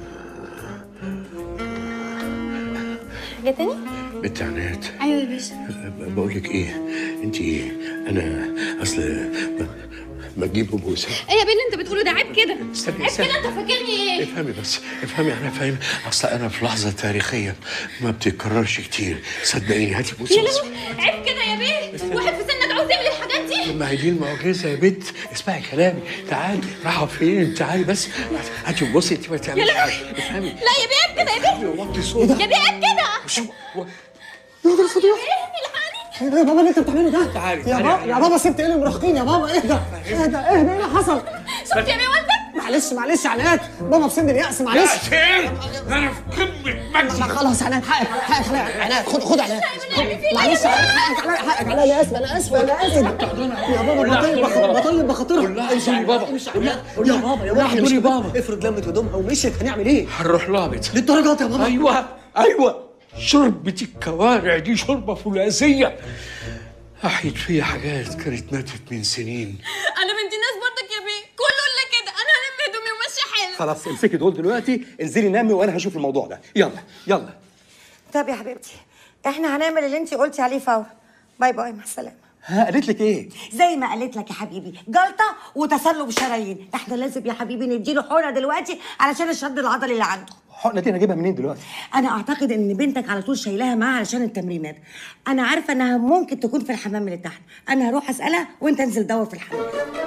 حاجة تاني؟ بنت عناد ايوه يا باشا بقول لك ايه انت انا اصل ب- بجيب بوسه ايه يا بيه اللي انت بتقوله ده عيب كده استني، عيب استني. كده انت فاكرني ايه؟ افهمي بس افهمي انا فاهم اصل انا في لحظه تاريخيه ما بتتكررش كتير صدقيني هاتي بوسه يا بس لهوي عيب كده يا بيه واحد في سنك عاوز يعمل الحاجات دي ما هي دي المعجزه يا بت اسمعي كلامي تعالي رايحه فين تعالي بس هاتي بصي انت ما تعمليش لهوي. حاجه افهمي لا يا بيه عيب كده يا بيه وطي صوتك يا بيه عيب كده يا نهار اسود ايه ده يا بابا اللي انت بتعمله ده؟ تعالي يا تعالي بابا يا بابا سبت ايه المراهقين يا بابا اهدى اهدى اهدى ايه اللي حصل؟ شفت يا بيه والدك؟ معلش معلش عناد بابا في سن اليأس معلش فين انا في قمه مجدي لا خلاص عناد حقك حقك عليا عناد خد خد عناد معلش عناد حقك عليا حقك عليا انا اسف انا اسف انا اسف يا بابا بطيب بخ- بطيب بخاطرها امشي يا بابا امشي يا بابا يا بابا دوري بابا. افرض لمت هدومها ومشيت هنعمل ايه؟ هنروح لابط للدرجات يا بابا ايوه ايوه شوربة الكوارع دي شوربة فولاذية أحيت فيها حاجات كانت ماتت من سنين انا بنت ناس برضك يا بيه كله الا كده انا هلم هدومي وماشي حالي خلاص امسكي دول دلوقتي انزلي نامي وانا هشوف الموضوع ده يلا يلا طب يا حبيبتي احنا هنعمل اللي انت قلتي عليه فورا باي باي مع السلامه ها قالت لك ايه زي ما قالت لك يا حبيبي جلطه وتسلب شرايين احنا لازم يا حبيبي نديله حقنه دلوقتي علشان الشد العضلي اللي عنده حقنه دي انا اجيبها منين دلوقتي انا اعتقد ان بنتك على طول شايلاها معاها علشان التمرينات انا عارفه انها ممكن تكون في الحمام اللي تحت انا هروح اسالها وانت انزل دور في الحمام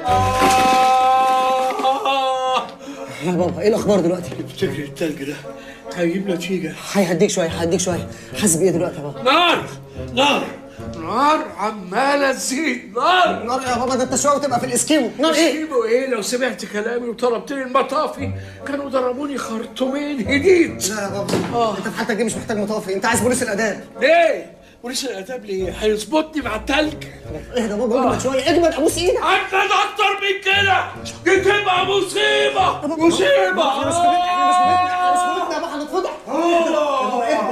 يا بابا ايه الاخبار دلوقتي؟ تفتكر التلج ده هيجيب نتيجة هيهديك شويه هيهديك شويه حاسس بايه دلوقتي يا بابا؟ نار نار نار عمالة تزيد نار نار يا بابا ده انت شويه وتبقى في الاسكيمو نار ايه؟ اسكيمو ايه لو سمعت كلامي وطلبت لي المطافي كانوا ضربوني خرطومين جديد لا يا بابا انت في حالتك دي مش محتاج مطافي انت عايز بوليس الاداب ليه؟ ولسه الاداب ليه؟ هيظبطني مع التلج اهدى يا بابا اجمد شويه اجمد ابوس ايدك اجمد اكتر من كده دي تبقى مصيبه مصيبه احنا مش في بيتنا احنا مش في بيتنا احنا مش في بيتنا يا بابا هنتفضح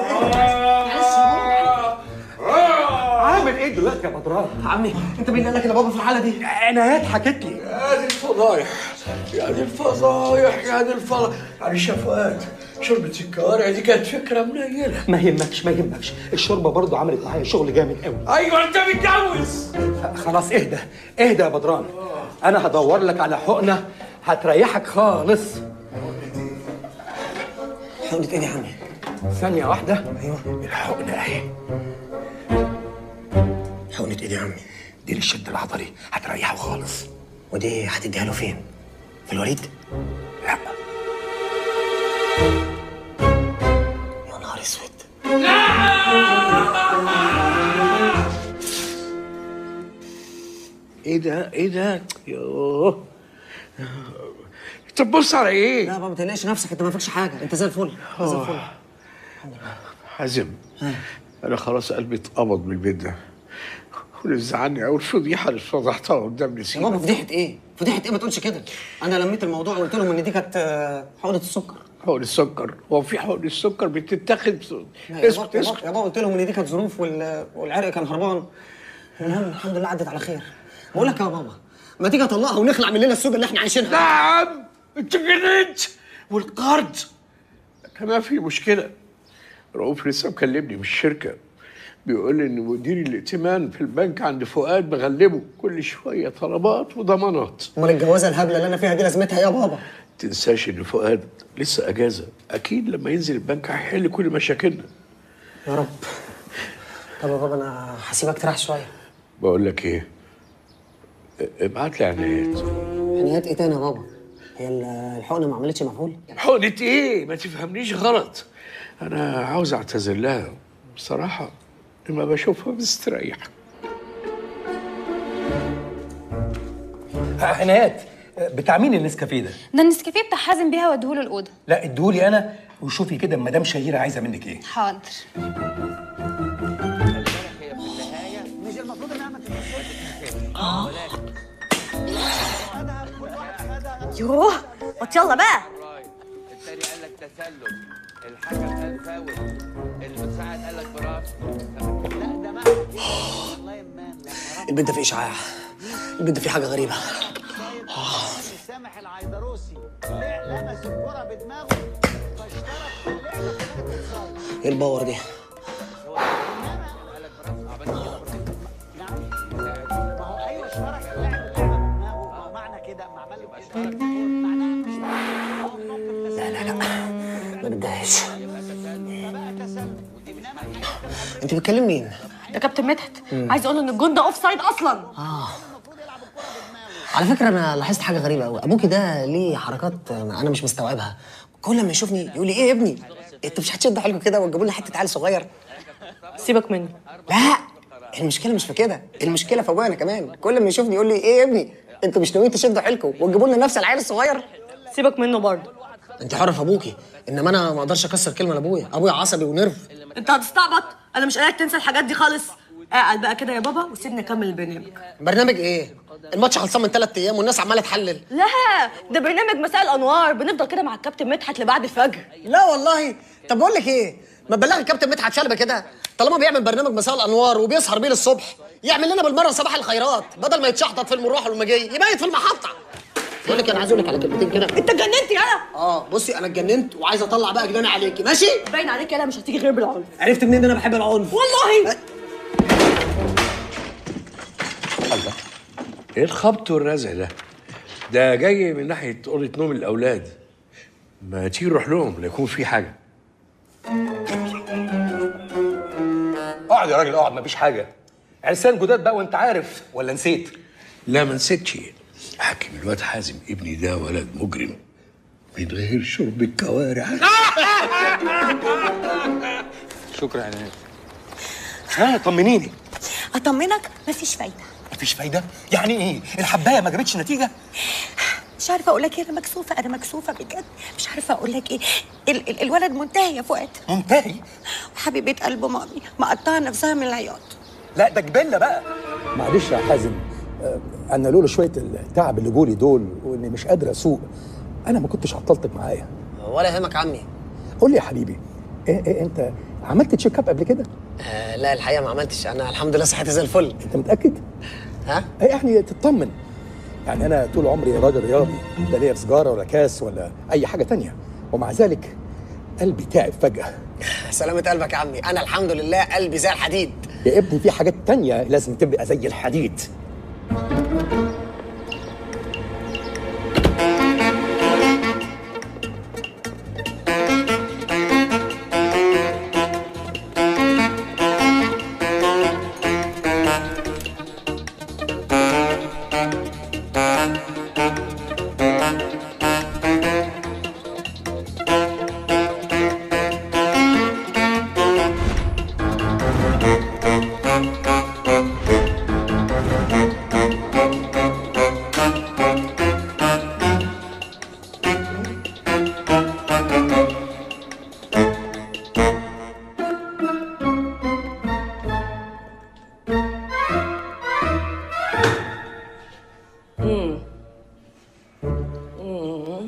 عامل ايه دلوقتي يا بدران؟ عمي انت مين اللي قال لك ان بابا في الحاله دي؟ عنايات حكت لي يا دي الفضايح يا دي الفضايح يا دي الفضايح معلش يا فؤاد شوربة الكوارع دي كانت فكرة منيلة ما يهمكش ما يهمكش الشوربه برضو عملت معايا شغل جامد قوي ايوه انت متجوز خلاص اهدى اهدى يا بدران انا هدور لك على حقنه هتريحك خالص حقنة ايه يا عمي؟ ثانيه واحده ايوه الحقنه اهي حقنة ايه يا عمي؟ دي للشد العضلي هتريحه خالص ودي هتديها له فين؟ في الوريد؟ لا يا نهار اسود ايه ده ايه ده يوه طب بص على ايه لا بابا ما تقلقش نفسك انت ما فيكش حاجه انت زي الفل انت زي الفل حازم انا خلاص قلبي اتقبض من البيت ده واللي زعلني اول فضيحه اللي فضحتها قدام يا نسيم بابا فضيحه ايه؟ فضيحه ايه ما تقولش كده انا لميت الموضوع وقلت لهم ان دي كانت آه، حقنه السكر حقن السكر هو في حقن السكر بتتاخد لا يا اسكت بابا يا اسكت بابا- يا بابا قلت لهم ان دي كانت ظروف وال- والعرق كان هربان المهم الحمد لله عدت على خير بقول لك يا بابا ما تيجي اطلقها ونخلع من الليله السوداء اللي احنا عايشينها نعم انت جننت والقرض كمان في مشكله رؤوف لسه مكلمني من الشركه بيقول لي ان مدير الائتمان في البنك عند فؤاد مغلبه كل شويه طلبات وضمانات امال الجوازه الهبله اللي انا فيها دي لازمتها ايه يا بابا تنساش ان فؤاد لسه اجازه اكيد لما ينزل البنك هيحل كل مشاكلنا يا رب طب يا بابا انا هسيبك تريح شويه بقول لك ايه ابعت لي عنايات حنيات ايه تاني يا بابا هي ال- الحقنه ما عملتش مفعول حقنة ايه ما تفهمنيش غلط انا عاوز اعتذر لها بصراحه لما بشوفها مستريح عنايات بتاع مين النسكافيه ده؟ ده النسكافيه بتاع حازم بيها وديهوله الاوضه لا اديهولي انا وشوفي كده مدام شهيره عايزه منك ايه حاضر مش المفروض انها ما يوه ما يلا بقى التاني قال لك تسلل الحكم قال فاول المساعد قال لك براسه لا ده معنى البنت في اشعاع البنت في حاجه غريبه سامح العيدروسي لمس الكرة بدماغه ايه الباور دي ايوه اشترك اللاعب بدماغه معنى كده ما عمل له كده معناها مش لا لا لا ما بدهاش انت بتكلم مين؟ ده كابتن مدحت مم. عايز اقول له ان الجون ده اوف سايد اصلا اه على فكره انا لاحظت حاجه غريبه قوي ابوكي ده ليه حركات انا مش مستوعبها كل ما يشوفني يقول لي ايه يا ابني انت مش هتشد حيلكم كده وتجيبوا لي حته عيل صغير سيبك منه لا المشكله مش في كده المشكله في ابويا انا كمان كل ما يشوفني يقول لي ايه يا ابني انتوا مش ناويين تشدوا حيلكم وتجيبوا لنا نفس العيل الصغير سيبك منه برضه انت حر في ابوكي انما انا ما اقدرش اكسر كلمه لابويا ابويا عصبي ونرف انت هتستعبط انا مش قايلك تنسى الحاجات دي خالص اقعد بقى كده يا بابا وسيبني اكمل البرنامج برنامج ايه الماتش خلصان من ثلاث ايام والناس عماله تحلل لا ده برنامج مساء الانوار بنفضل كده مع الكابتن مدحت لبعد الفجر لا والله طب بقول لك ايه ما تبلغ الكابتن مدحت شلبي كده طالما بيعمل برنامج مساء الانوار وبيسهر بيه للصبح يعمل لنا بالمره صباح الخيرات بدل ما يتشحطط في المروح والمجاي يبيت في المحطه بقول لك انا عايز اقول لك على كلمتين كده انت اتجننت يالا اه بصي انا اتجننت وعايز اطلع بقى جناني عليكي ماشي باين عليك يالا مش هتيجي غير بالعنف عرفت منين ان انا بحب العنف والله الله ايه الخبط والرزع ده ده جاي من ناحيه اوضه نوم الاولاد ما تيجي نروح لهم لا يكون في حاجه اقعد يا راجل اقعد مفيش حاجه عرسان جداد بقى وانت عارف ولا نسيت لا ما نسيتش حاكم الواد حازم ابني ده ولد مجرم من غير شرب الكوارع شكرا يا ناس ها طمنيني اطمنك مفيش فايده مفيش فايده يعني ايه الحبايه ما جابتش نتيجه مش عارفه اقول لك ايه انا مكسوفه انا مكسوفه بجد مش عارفه اقول لك ايه ال ال الولد منتهي يا فؤاد منتهي وحبيبه قلبه مامي مقطعه نفسها من العياط لا ده جبله بقى معلش يا حازم آه، انا لولا شويه التعب اللي جولي دول واني مش قادر اسوق انا ما كنتش عطلتك معايا ولا يهمك عمي قول لي يا حبيبي إيه إيه انت عملت تشيك اب قبل كده آه لا الحقيقه ما عملتش انا الحمد لله صحتي زي الفل انت متاكد ها إيه يعني تطمن يعني انا طول عمري راجل رياضي لا ليا في سجاره ولا كاس ولا اي حاجه تانية ومع ذلك قلبي تعب فجاه سلامة قلبك يا عمي انا الحمد لله قلبي زي الحديد يا ابني في حاجات تانية لازم تبقى زي الحديد مم. مم.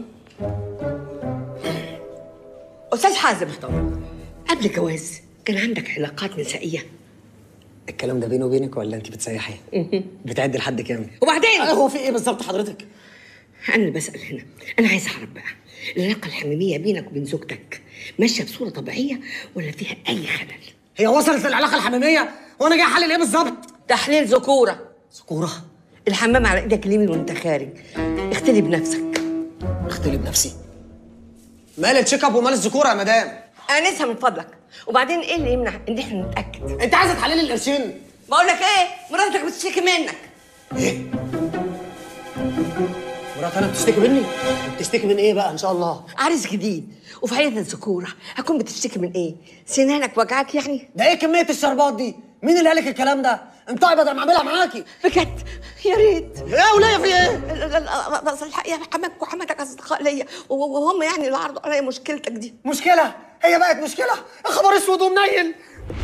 استاذ حازم قبل الجواز كان عندك علاقات نسائيه الكلام ده بيني وبينك ولا انت بتسيحي بتعد لحد كام وبعدين هو في ايه بالظبط حضرتك انا اللي بسال هنا انا عايز اعرف بقى العلاقه الحميميه بينك وبين زوجتك ماشيه بصوره طبيعيه ولا فيها اي خلل هي وصلت للعلاقه الحميميه وانا جاي احلل ايه بالظبط تحليل ذكوره ذكوره الحمام على ايدك اليمين وانت خارج اختلي بنفسك اختلي بنفسي مال التشيك اب ومال الذكوره يا مدام انسها من فضلك وبعدين ايه اللي يمنع ان احنا نتاكد انت عايزه تحللي القرشين بقول لك ايه مراتك بتشتكي منك مرات انا بتشتكي مني بتشتكي من ايه بقى ان شاء الله عريس جديد وفي عيادة الذكورة هكون بتشتكي من ايه؟ سنانك وجعك يعني؟ ده ايه كميه الشربات دي مين اللي قالك الكلام ده انت بدل ما اعملها معاكي بجد يا ريت يا وليه في ايه لا لا لا بس الحقيقة حماك وحماتك أصدقاء ليا وهم يعني اللي عرضوا عليا مشكلتك دي مشكله هي بقت مشكله يا خبر اسود ومنيل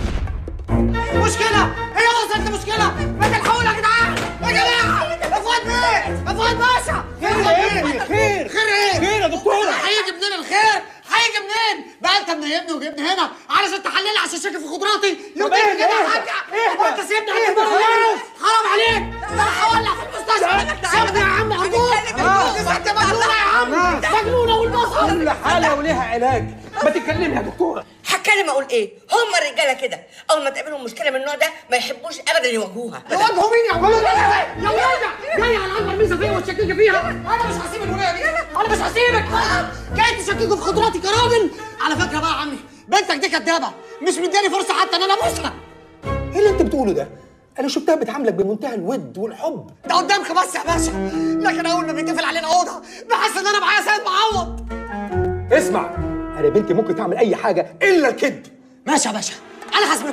مشكله هي وصلت لمشكله ما تلحقوا يا جدعان يا جماعه يا فؤاد بيه يا فؤاد باشا خير ايه خير خير ايه خير يا دكتوره هيجي منين الخير هيجي منين بقى انت منيبني وجبني هنا علشان تحللي عشان شاكي في خضراتي يرضيك اهدى، كده يا اهدى، حاجه اهدى. وانت سيبني اهدى على خلاص. حرام عليك انا هولع في المستشفى سيبني يا عم ارجوك انت مجنونه يا عم مجنونه والبصر كل حاله وليها علاج ما تتكلمي يا دكتوره هتكلم اقول ايه؟ هم الرجاله كده اول ما تقابلهم مشكله من النوع ده ما يحبوش ابدا يواجهوها يواجهوا مين يا ولد يا ولد جاي على اكبر ميزه فيا وتشككي فيها انا مش هسيب الولايه دي انا مش هسيبك جاي تشككي في خضراتي كراجل على فكره بقى يا عمي بنتك دي كدابه مش مداني فرصه حتى ان انا ابوسها ايه اللي انت بتقوله ده انا شفتها بتعاملك بمنتهى الود والحب ده قدامك بس يا باشا لكن اول ما بيتقفل علينا اوضه بحس ان انا معايا سيد معوض اسمع انا بنتي ممكن تعمل اي حاجه الا الكذب ماشي يا باشا انا هثبت لك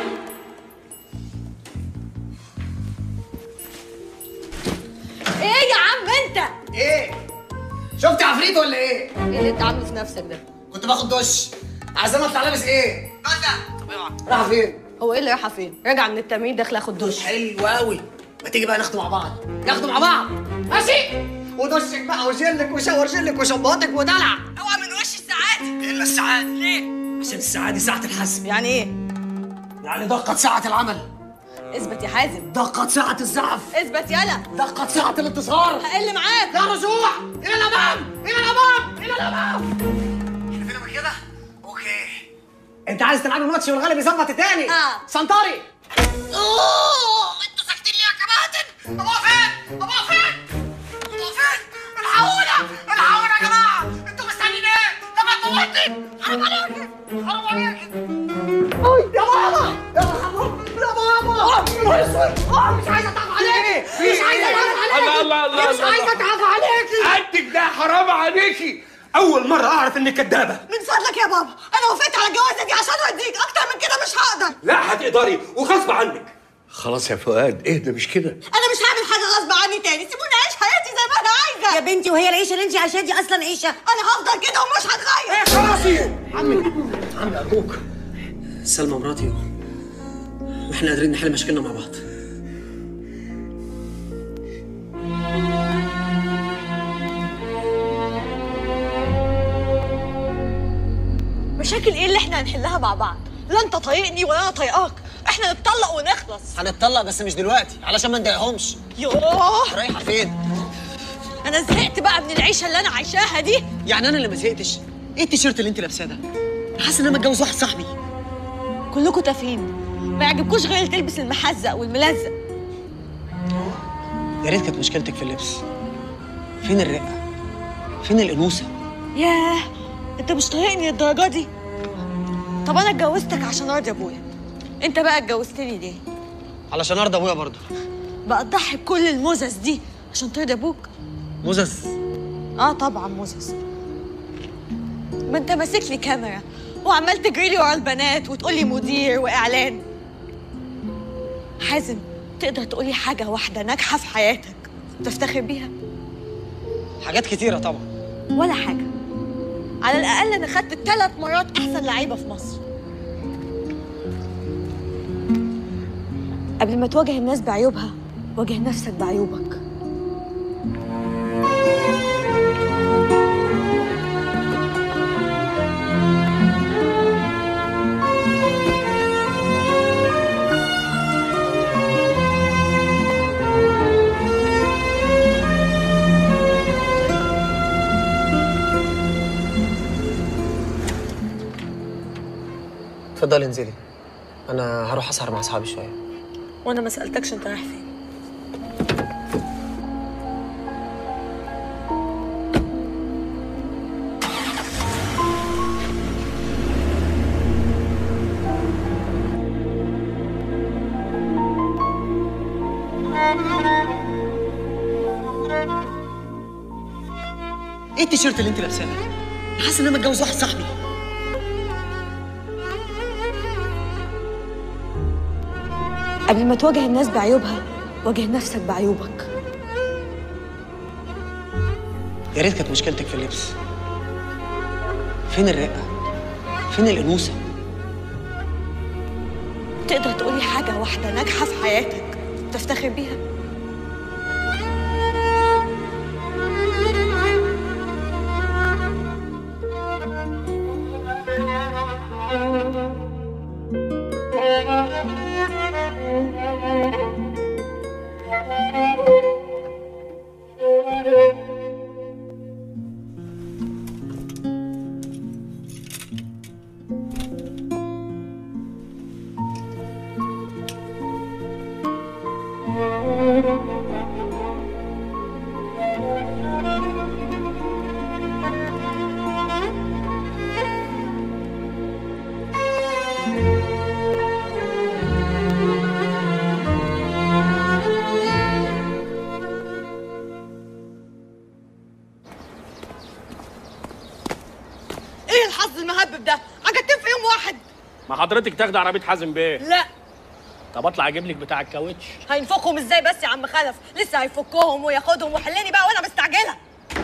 ايه يا عم انت ايه شفت عفريت ولا ايه ايه اللي انت عامله في نفسك ده كنت باخد دش عايزين اطلع لابس ايه راح فين هو ايه اللي رايحه فين راجع من التمرين داخله اخد دش حلو قوي ما تيجي بقى ناخده مع بعض ناخده مع بعض ماشي ودشك بقى وجلك وشاور جلك وشباطك ودلع اوعى من وش الساعات الا الساعات ليه عشان الساعه دي ساعه الحسم يعني ايه يعني دقت ساعه العمل اثبت يا حازم دقت ساعه الزعف اثبت يلا دقت ساعه الانتصار هقل معاك يا رجوع الى الامام الى الامام الى الامام احنا فينا من كده اوكي انت عايز تلعبوا ماتش والغالب يظبط التاني اه سنطري اوه انتوا ساكتين ليه يا كباتن ابوها فين ابوها فين ابوها فين الحقونا الحقونا يا جماعه انتوا مستنيين ايه ده موتني حرام عليك حرام عليك يا ماما يا ماما يا ماما يا اسود آه، مش عايزه اتعب عليكي مش عايزه اتعب عليكي الله الله الله مش عايزه اتعب عليكي قدك ده حرام عليكي اول مره اعرف انك كدابه من فضلك يا بابا انا وافقت على الجوازه دي عشان اوديك اكتر من كده مش هقدر لا هتقدري وغصب عنك خلاص يا فؤاد اهدى مش كده انا مش هعمل حاجه غصب عني تاني سيبوني اعيش حياتي زي ما انا عايزه يا بنتي وهي العيشه اللي انت عايشاها دي اصلا عيشه انا هفضل كده ومش هتغير خلاص عمي عمي ارجوك سلمى مراتي واحنا قادرين نحل مشاكلنا مع بعض مشاكل ايه اللي احنا هنحلها مع بعض لا انت طايقني ولا انا طايقاك احنا نتطلق ونخلص هنتطلق بس مش دلوقتي علشان ما نضايقهمش يوه رايحه فين انا زهقت بقى من العيشه اللي انا عايشاها دي يعني انا اللي ما زهقتش ايه التيشيرت اللي انت لابساه ده حاسس ان انا متجوز واحد صاحبي كلكم تافهين ما يعجبكوش غير اللي تلبس المحزق والملزق يا ريت كانت مشكلتك في اللبس فين الرقه فين الانوثه ياه انت مش طايقني للدرجه دي طب انا اتجوزتك عشان ارضي ابويا انت بقى اتجوزتني ليه علشان ارضى ابويا برضه بقى تضحي بكل المزز دي عشان ترضي ابوك مزز اه طبعا مزز ما انت ماسك لي كاميرا وعمال تجري لي ورا البنات وتقول لي مدير واعلان حازم تقدر تقولي حاجه واحده ناجحه في حياتك تفتخر بيها حاجات كتيره طبعا ولا حاجه على الاقل انا خدت ثلاث مرات احسن لعيبه في مصر قبل ما تواجه الناس بعيوبها واجه نفسك بعيوبك اتفضلي انزلي انا هروح اسهر مع اصحابي شويه وانا ما سالتكش انت رايح فين ايه التيشيرت اللي انت لابساه ده حاسس ان انا متجوز واحد صاحبي قبل ما تواجه الناس بعيوبها واجه نفسك بعيوبك يا ريت كانت مشكلتك في اللبس فين الرقه فين الانوثه تقدر تقولي حاجه واحده ناجحه في حياتك تفتخر بيها ايه الحظ المهبب ده عجبتين في يوم واحد ما حضرتك تاخدي عربيه حازم بيه لا طب اطلع اجيب لك بتاع الكاوتش هينفخهم ازاي بس يا عم خلف لسه هيفكهم وياخدهم وحلني بقى وانا مستعجله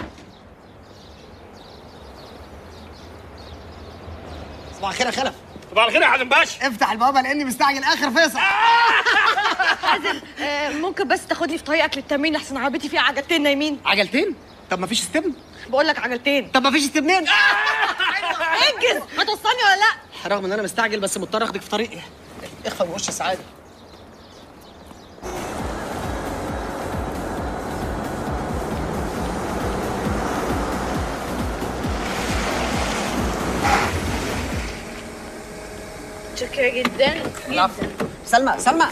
صباح الخير يا خلف صباح الخير يا حازم باشا افتح البوابه لاني مستعجل اخر فيصل حازم آه، ممكن بس تاخدني في طريقك للتمرين احسن عربيتي فيها عجلتين نايمين عجلتين طب ما فيش استبن بقول لك عجلتين طب ما فيش استبنين انجز هتوصلني ولا لا رغم ان انا مستعجل بس مضطر اخدك في طريقي اخفى بوش السعاده شكرا جدا العفو سلمى سلمى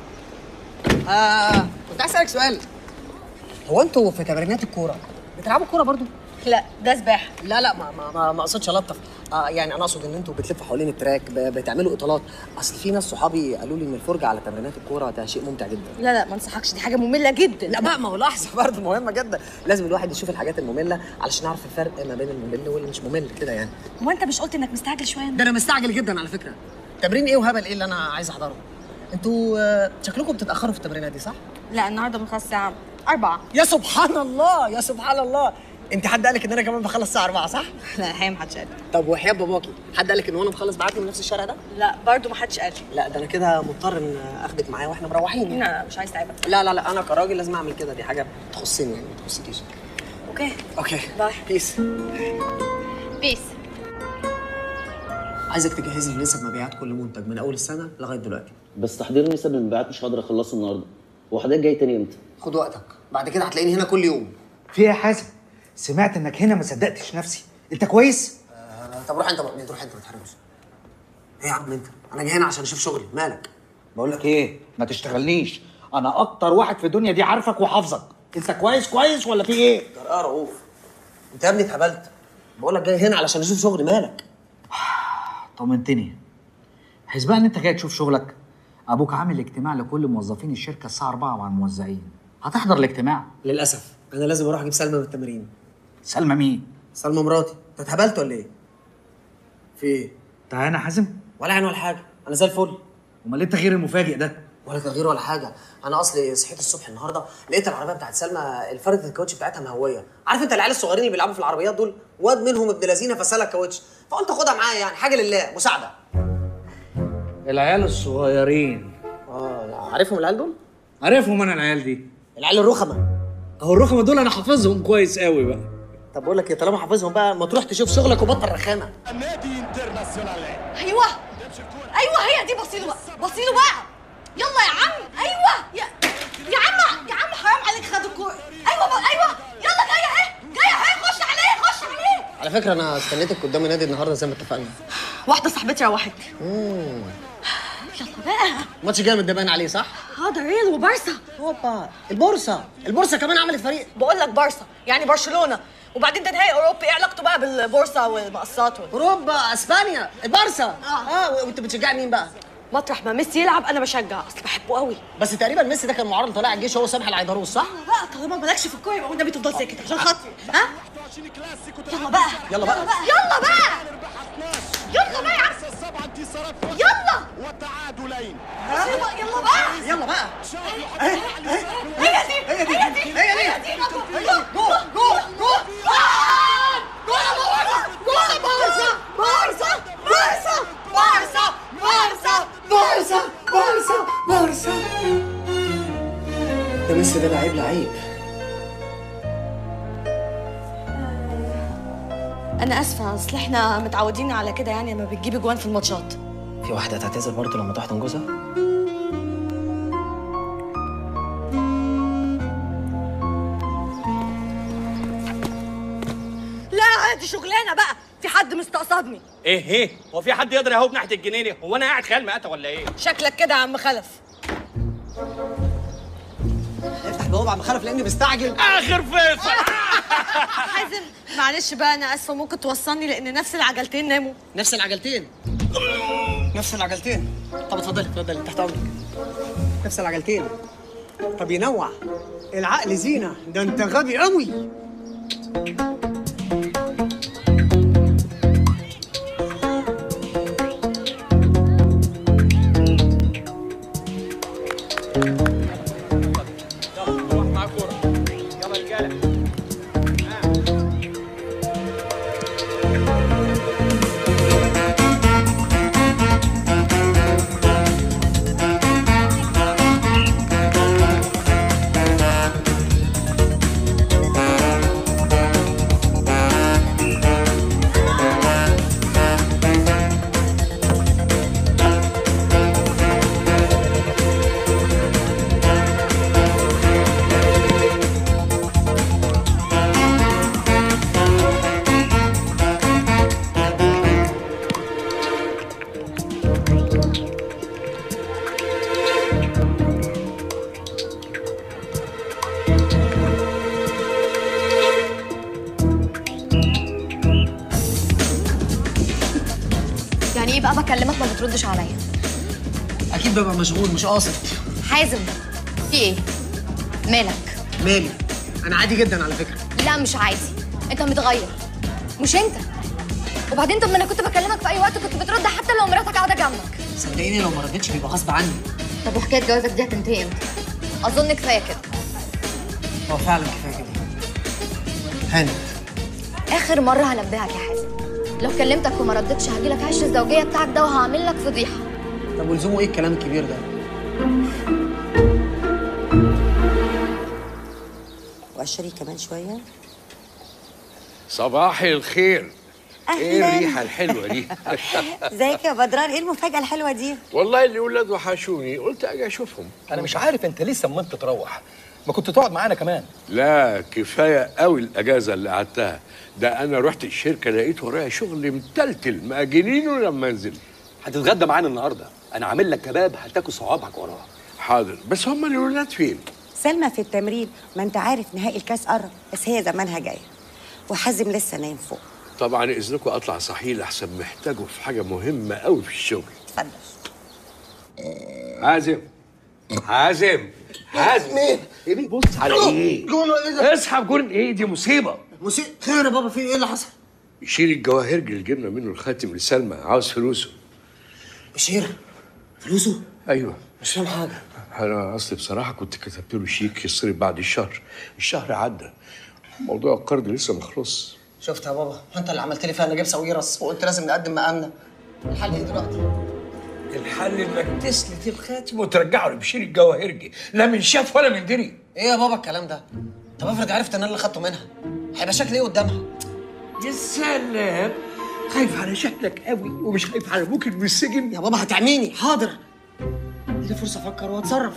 آه كنت عايز اسالك سؤال هو انتوا في تمرينات الكوره بتلعبوا كوره برضو لا ده سباحه لا لا ما ما ما, ما اقصدش الطف آه يعني انا اقصد ان انتوا بتلفوا حوالين التراك ب- بتعملوا اطالات اصل في ناس صحابي قالوا لي ان الفرجه على تمرينات الكوره ده شيء ممتع جدا لا لا ما انصحكش دي حاجه ممله جدا لا بقى ما هو لحظه برضه مهمه جدا لازم الواحد يشوف الحاجات الممله علشان يعرف الفرق ما بين الممل واللي مش ممل كده يعني هو انت مش قلت انك مستعجل شويه ده انا مستعجل جدا على فكره تمرين ايه وهبل ايه اللي انا عايز احضره انتوا آه، شكلكم بتتاخروا في التمرينات دي صح لا النهارده بنخلص الساعه 4 يا سبحان الله يا سبحان الله انت حد قالك ان انا كمان بخلص الساعه 4 صح لا الحقيقه محدش قال طب وحياه باباكي حد قالك ان وانا مخلص معاكم من نفس الشارع ده لا برضه محدش قال لا ده انا كده مضطر ان اخدك معايا واحنا مروحين لا لا مش عايز تعبك لا لا لا انا كراجل لازم اعمل كده دي حاجه تخصني يعني ما تخصكيش اوكي اوكي باي بيس بيس عايزك تجهز لي نسب مبيعات كل منتج من اول السنه لغايه دلوقتي بس تحضير نسب المبيعات مش هقدر اخلصه النهارده هو حضرتك جاي تاني امتى خد وقتك بعد كده هتلاقيني هنا كل يوم في ايه يا حازم سمعت انك هنا ما صدقتش نفسي انت كويس آه، طب روح انت بقى روح انت ما تحرمش ايه يا عم انت انا جاي هنا عشان اشوف شغلي مالك بقول لك ايه ما تشتغلنيش انا اكتر واحد في الدنيا دي عارفك وحافظك انت كويس كويس ولا في ايه جرأة رؤوف انت يا ابني اتهبلت بقول لك جاي هنا علشان اشوف شغلي مالك طمنتني حيث بقى ان انت جاي تشوف شغلك ابوك عامل اجتماع لكل موظفين الشركه الساعه 4 مع الموزعين هتحضر الاجتماع للاسف انا لازم اروح اجيب سلمى من التمرين سلمى مين سلمى مراتي انت اتهبلت ولا ايه في ايه تعالى يا حازم ولا عين ولا حاجه انا زي الفل امال انت غير المفاجئ ده ولا تغيير ولا حاجه انا اصلي صحيت الصبح النهارده لقيت العربيه بتاعت سلمى الفرده الكاوتش بتاعتها مهويه عارف انت العيال الصغيرين اللي بيلعبوا في العربيات دول واد منهم ابن لذينه فسلك الكاوتش فقلت اخدها معايا يعني حاجه لله مساعده العيال الصغيرين اه عارفهم العيال دول عارفهم انا العيال دي العيال الرخمه اهو الرخمه دول انا حافظهم كويس قوي بقى طب بقول لك ايه طالما حافظهم بقى ما تروح تشوف شغلك وبطل رخامه ايوه ايوه هي دي بصيله بقى بصيله بقى يلا يا عم ايوه يا يا عم يا عم حرام عليك خد الكوره ايوه بقى ايوه يلا جايه اهي جايه اهي خش عليه خش عليه على فكره انا استنيتك قدام النادي النهارده زي ما اتفقنا واحده صاحبتي روحت امم يلا بقى ماتش جامد ده باين عليه صح اه ده ريال وبارسا هوبا البورصه البورصه كمان عملت فريق بقول لك بارسا يعني برشلونه وبعدين ده نهائي اوروبي ايه علاقته بقى بالبورصه والمقصات وال... اوروبا اسبانيا البارسا اه, آه وانت بتشجع مين بقى مطرح ما ميسي يلعب انا بشجع اصل بحبه قوي بس تقريبا ميسي ده كان معارض طالع الجيش هو سامح العيدروس صح بقى طالما مالكش في الكوره يبقى والنبي تفضل ساكت عشان خاطري ها يلا بقى يلا بقى يلا بقى يلا بقى يا عم يلا وتعادلين يلا بقى يلا بقى هي دي هي دي هي دي هي دي هي دي جول جول جول جول جول جول بارسا بارسا بارسا بارسا بارسا بارسا بارسا بارسا ده ميسي ده لعيب لعيب انا اسفه اصل احنا متعودين على كده يعني لما بتجيبي جوان في الماتشات في واحده هتعتذر برضه لما تحضن جوزها لا دي شغلانه بقى في حد مستقصدني ايه ايه هو في حد يقدر يهوب ناحيه الجنينه هو انا قاعد خيال مقاته ولا ايه شكلك كده يا عم خلف افتح البوابه يا عم خلف لاني مستعجل اخر فيصل حازم معلش بقى انا اسفه ممكن توصلني لان نفس العجلتين ناموا نفس العجلتين نفس العجلتين طب اتفضلي اتفضلي تحت امرك نفس العجلتين طب ينوع العقل زينه ده انت غبي قوي نروح مع كوره يلا رجاله يعني ايه بقى بكلمك ما بتردش عليا اكيد ببقى مشغول مش قاصد حازم في ايه مالك مالي انا عادي جدا على فكره لا مش عادي انت متغير مش انت وبعدين طب ما انا كنت بكلمك في اي وقت كنت بترد حتى لو مراتك قاعده جنبك صدقيني لو ما ردتش بيبقى غصب عني طب وحكايه جوازك دي هتنتهي امتى اظن كفايه كده هو فعلا كفايه كده هانت اخر مره هنبهك يا حازم لو كلمتك وما ردتش هجيلك عش الزوجيه بتاعك ده وهعمل لك فضيحه طب ولزومه ايه الكلام الكبير ده وقشري كمان شويه صباح الخير ايه أهلاً. الريحه الحلوه دي ازيك يا بدران ايه المفاجاه الحلوه دي والله الاولاد وحشوني قلت اجي اشوفهم انا مش عارف انت ليه صممت تروح ما كنت تقعد معانا كمان لا كفايه قوي الاجازه اللي قعدتها ده انا رحت الشركه لقيت ورايا شغل متلتل مأجلينه لما انزل هتتغدى معانا النهارده انا عامل لك كباب هتاكل صوابعك وراه حاضر بس هم الولاد فين سلمى في التمرين ما انت عارف نهائي الكاس قرب بس هي زمانها جايه وحازم لسه نايم فوق طبعا اذنكم اطلع صحيح احسن محتاجه في حاجه مهمه قوي في الشغل اتفضل حازم حازم حازم ايه ايه بص على ايه جون ولا ايه اسحب جون ايه دي مصيبه مصيبه خير يا بابا في ايه اللي حصل شيل الجواهرجي اللي جبنا منه الخاتم لسلمى عاوز فلوسه بشير فلوسه ايوه مش فاهم حاجه انا اصلي بصراحه كنت كتبت له شيك يصرف بعد الشهر الشهر عدى موضوع القرض لسه ما خلص شفت يا بابا انت اللي عملت لي فيها نجيب ساويرس وقلت لازم نقدم مقامنا الحل ايه دلوقتي الحل انك تسلت الخاتم وترجعه لبشير الجواهرجي لا من شاف ولا من دري ايه يا بابا الكلام ده طب افرض عرفت ان انا اللي خدته منها هيبقى شكلي ايه قدامها يا سلام خايف على شكلك قوي ومش خايف على ابوك من السجن يا بابا هتعميني حاضر اديني فرصه افكر واتصرف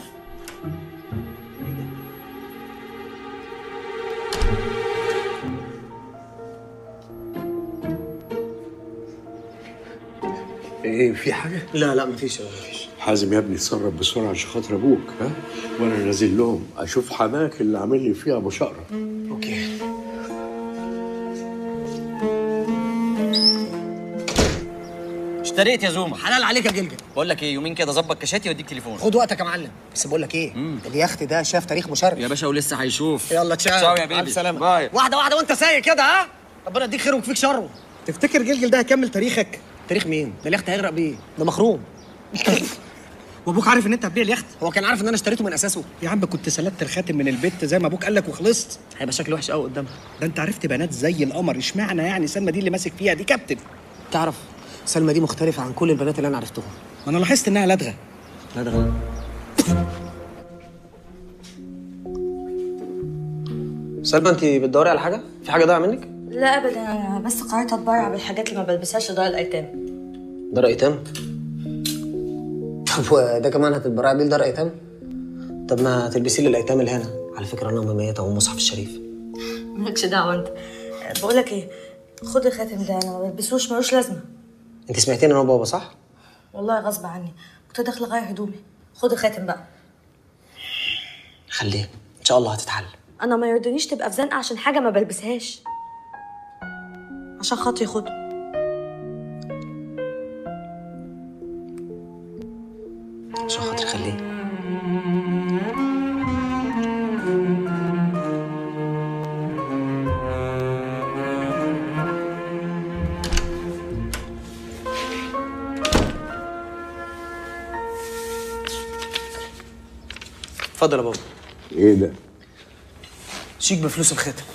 ايه في حاجه لا لا مفيش يا بابا مفيش حازم يا ابني اتصرف بسرعه عشان خاطر ابوك ها وانا نازل لهم اشوف حماك اللي عامل لي فيها ابو شقره اوكي اشتريت يا زوما حلال عليك يا جلجل بقول لك ايه يومين كده ظبط كشاتي واديك تليفون خد وقتك يا معلم بس بقول لك ايه اليخت ده شاف تاريخ مشرف يا باشا ولسه هيشوف يلا تشاو تشاو يا بيبي ألف سلامة باي واحدة واحدة وأنت سايق كده ها ربنا يديك خير ويكفيك شره تفتكر جلجل ده هيكمل تاريخك؟ تاريخ مين؟ ده اليخت هيغرق بيه ده مخروم وابوك عارف ان انت هتبيع اليخت؟ هو كان عارف ان انا اشتريته من اساسه يا عم كنت سلبت الخاتم من البت زي ما ابوك قال لك وخلصت هيبقى شكله وحش قوي قدامها ده انت عرفت بنات زي القمر اشمعنى يعني سلمى دي اللي ماسك فيها دي كابتن تعرف سلمى دي مختلفة عن كل البنات اللي انا عرفتهم ما انا لاحظت انها لدغه لا ده سلمى انت بتدوري على حاجة؟ في حاجة ضايعة منك؟ لا ابدا انا بس قررت اتبرع بالحاجات اللي ما بلبسهاش لدار الايتام دار ايتام؟ طب وده كمان هتتبرعي بيه لدار ايتام؟ طب ما تلبسي لي الايتام اللي هنا على فكرة انا مميتة والمصحف الشريف مالكش دعوه انت بقول لك ايه خد الخاتم ده انا ما بلبسوش ملوش لازمه انت سمعتيني انا وبابا صح؟ والله غصب عني كنت داخله اغير هدومي خد الخاتم بقى خليه ان شاء الله هتتحل انا ما يرضينيش تبقى في زنقه عشان حاجه ما بلبسهاش عشان خاطري خد عشان خاطر خليه اتفضل يا بابا ايه ده شيك بفلوس الخاتم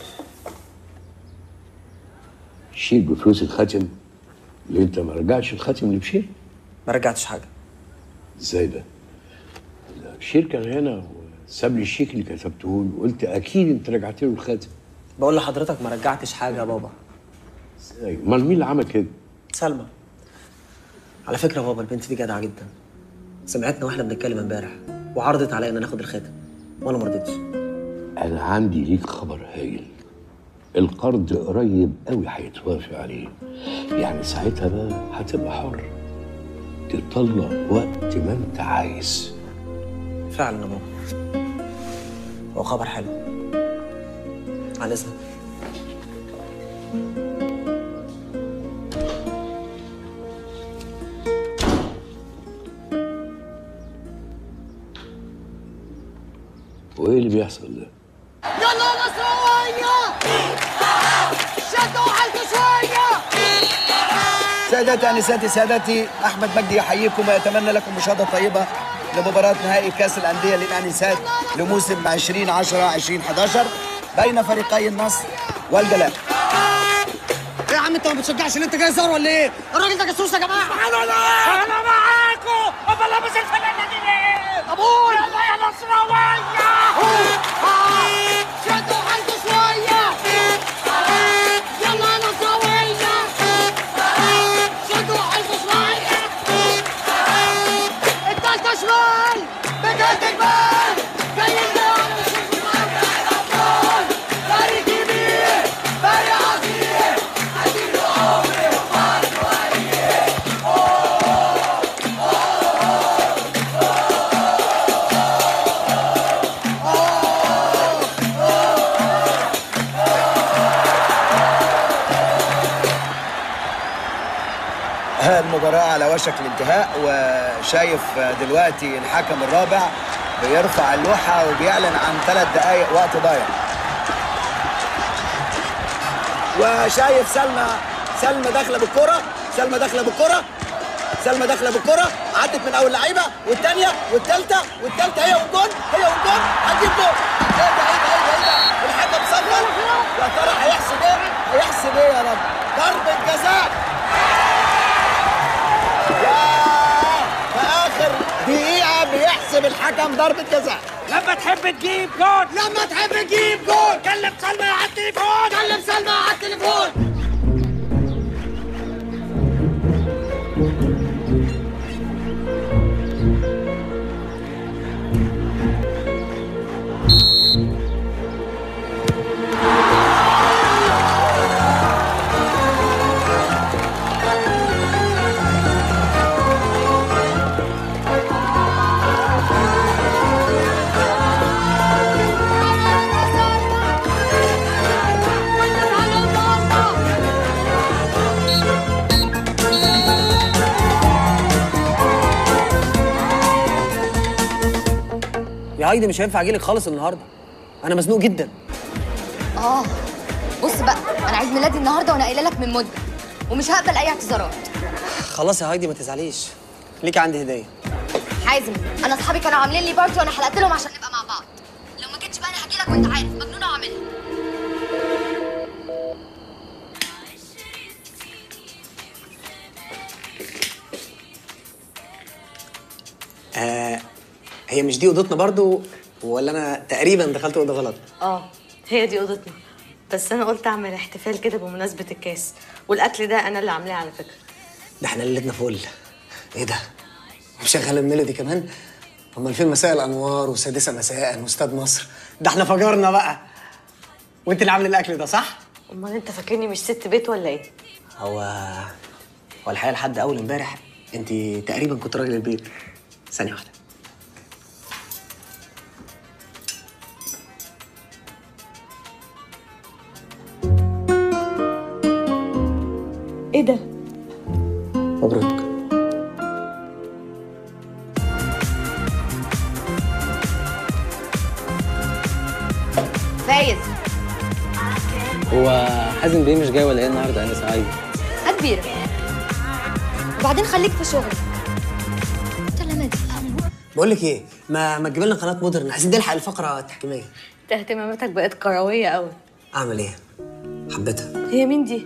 شيل بفلوس الخاتم اللي انت ما رجعتش الخاتم لبشير ما رجعتش حاجه ازاي ده ده بشير كان هنا وساب لي الشيك اللي كتبته له قلت اكيد انت رجعت له الخاتم بقول لحضرتك ما رجعتش حاجه يا بابا ازاي امال مين اللي عمل كده سلمى على فكره يا بابا البنت دي جدعه جدا سمعتنا واحنا بنتكلم امبارح وعرضت عليا ان ناخد الخاتم وانا ما رضيتش انا عندي ليك خبر هايل القرض قريب قوي هيتوافق عليه يعني ساعتها بقى هتبقى حر تطلع وقت ما انت عايز فعلا يا بابا هو خبر حلو على اذنك وايه اللي بيحصل ده يلا نصراوية شدوا حالكم شوية سيداتي انساتي سادتي احمد مجدي يحييكم ويتمنى لكم مشاهده طيبه لمباراه نهائي كاس الانديه للانسات لموسم 2010 2011 بين فريقي النصر والجلاء ايه يا عم انت ما بتشجعش اللي انت جاي زار ولا ايه؟ الراجل ده جاسوس يا جماعه انا معاكم امال لابس الفانله دي ليه؟ ابوي يلا يا نصراويه شدوا حيث شوية يلا يا نصراوية شدوا حيث شوية التالتة شمال بجد جبال جاي الجول فريق كبير فريق عظيم عايزين عمري وفرق وريق المباراة على وشك الانتهاء وشايف دلوقتي الحكم الرابع بيرفع اللوحة وبيعلن عن ثلاث دقايق وقت ضايع وشايف سلمى سلمى داخلة بالكرة سلمى داخلة بالكرة سلمى داخلة بالكرة عدت من أول لعيبة والثانية والثالثة والثالثة هي والجون هي والجون هتجيب جون ايه ده ايه ده ايه ده ايه ده الحكم صفر يا ترى هيحسب ايه؟ هيحسب ايه يا رب؟ ضربة جزاء ياه في اخر دقيقة بيحسب الحكم ضربة جزاء لما تحب تجيب جول لما تحب تجيب جول كلم سلمى على التليفون كلم سلمى على التليفون يا هايدي مش هينفع اجيلك خالص النهارده انا مزنوق جدا اه بص بقى انا عيد ميلادي النهارده وانا قايله لك من مده ومش هقبل اي اعتذارات خلاص يا هايدي ما تزعليش ليكي عندي هديه حازم انا اصحابي كانوا عاملين لي بارتي وانا حلقت لهم عشان نبقى مع بعض لو ما جيتش بقى انا هجيلك وانت عارف مجنونه واعملها آه هي مش دي اوضتنا برضو ولا انا تقريبا دخلت اوضه غلط اه هي دي اوضتنا بس انا قلت اعمل احتفال كده بمناسبه الكاس والاكل ده انا اللي عاملاه على فكره ده احنا ليلتنا فل ايه ده مشغل الميلودي كمان امال فين مساء الانوار والسادسه مساء واستاد مصر ده احنا فجرنا بقى وانت اللي عامله الاكل ده صح امال انت فاكرني مش ست بيت ولا ايه هو هو الحقيقه لحد اول امبارح انت تقريبا كنت راجل البيت ثانيه واحده ايه ده مبروك فايز هو حازم بيه مش جاي ولا ايه النهارده انا سعيد هات بيرة وبعدين خليك في شغلك سلامة دي بقول لك ايه ما ما تجيب لنا قناه مودرن عايزين نلحق الفقره التحكيميه انت اهتماماتك بقت كرويه قوي اعمل ايه حبيتها هي مين دي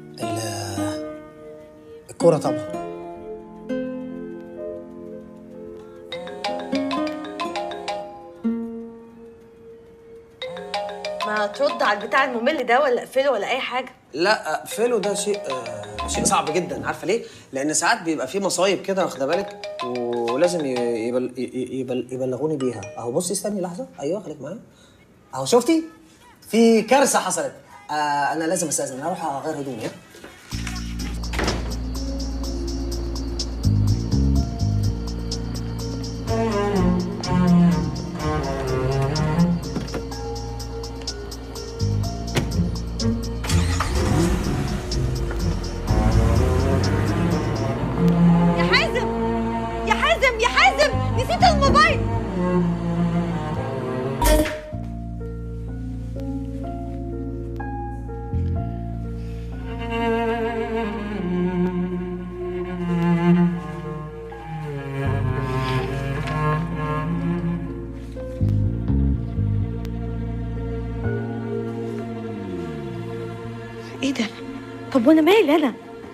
الكوره طبعا ما ترد على البتاع الممل ده ولا اقفله ولا اي حاجه لا اقفله ده شيء آه شيء صعب جدا عارفه ليه؟ لان ساعات بيبقى في مصايب كده واخده بالك ولازم ي- يبل ي- يبل يبلغوني بيها اهو بصي استني لحظه ايوه خليك معايا اهو شفتي؟ في كارثه حصلت آه انا لازم استاذن هروح اغير هدومي ها؟ يا حازم يا حازم يا حازم نسيت الموبايل طب وانا مالي انا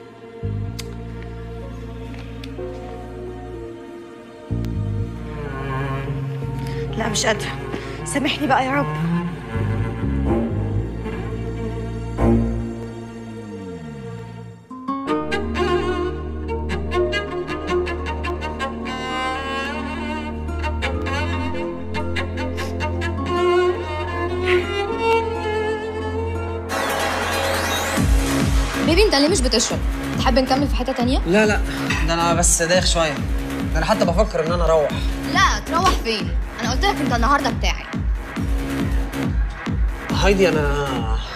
لا مش قادره سامحني بقى يا رب بيبي انت ليه مش بتشرب تحب نكمل في حته تانية لا لا ده انا بس دايخ شويه ده انا حتى بفكر ان انا اروح لا تروح فين انا قلت لك انت النهارده بتاعي هايدي انا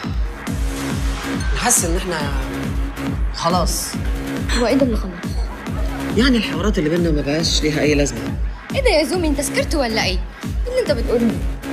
أنا حاسس ان احنا خلاص هو ايه ده اللي خلاص يعني الحوارات اللي بينا ما بقاش ليها اي لازمه ايه ده يا زومي انت سكرت ولا ايه ايه اللي انت بتقوله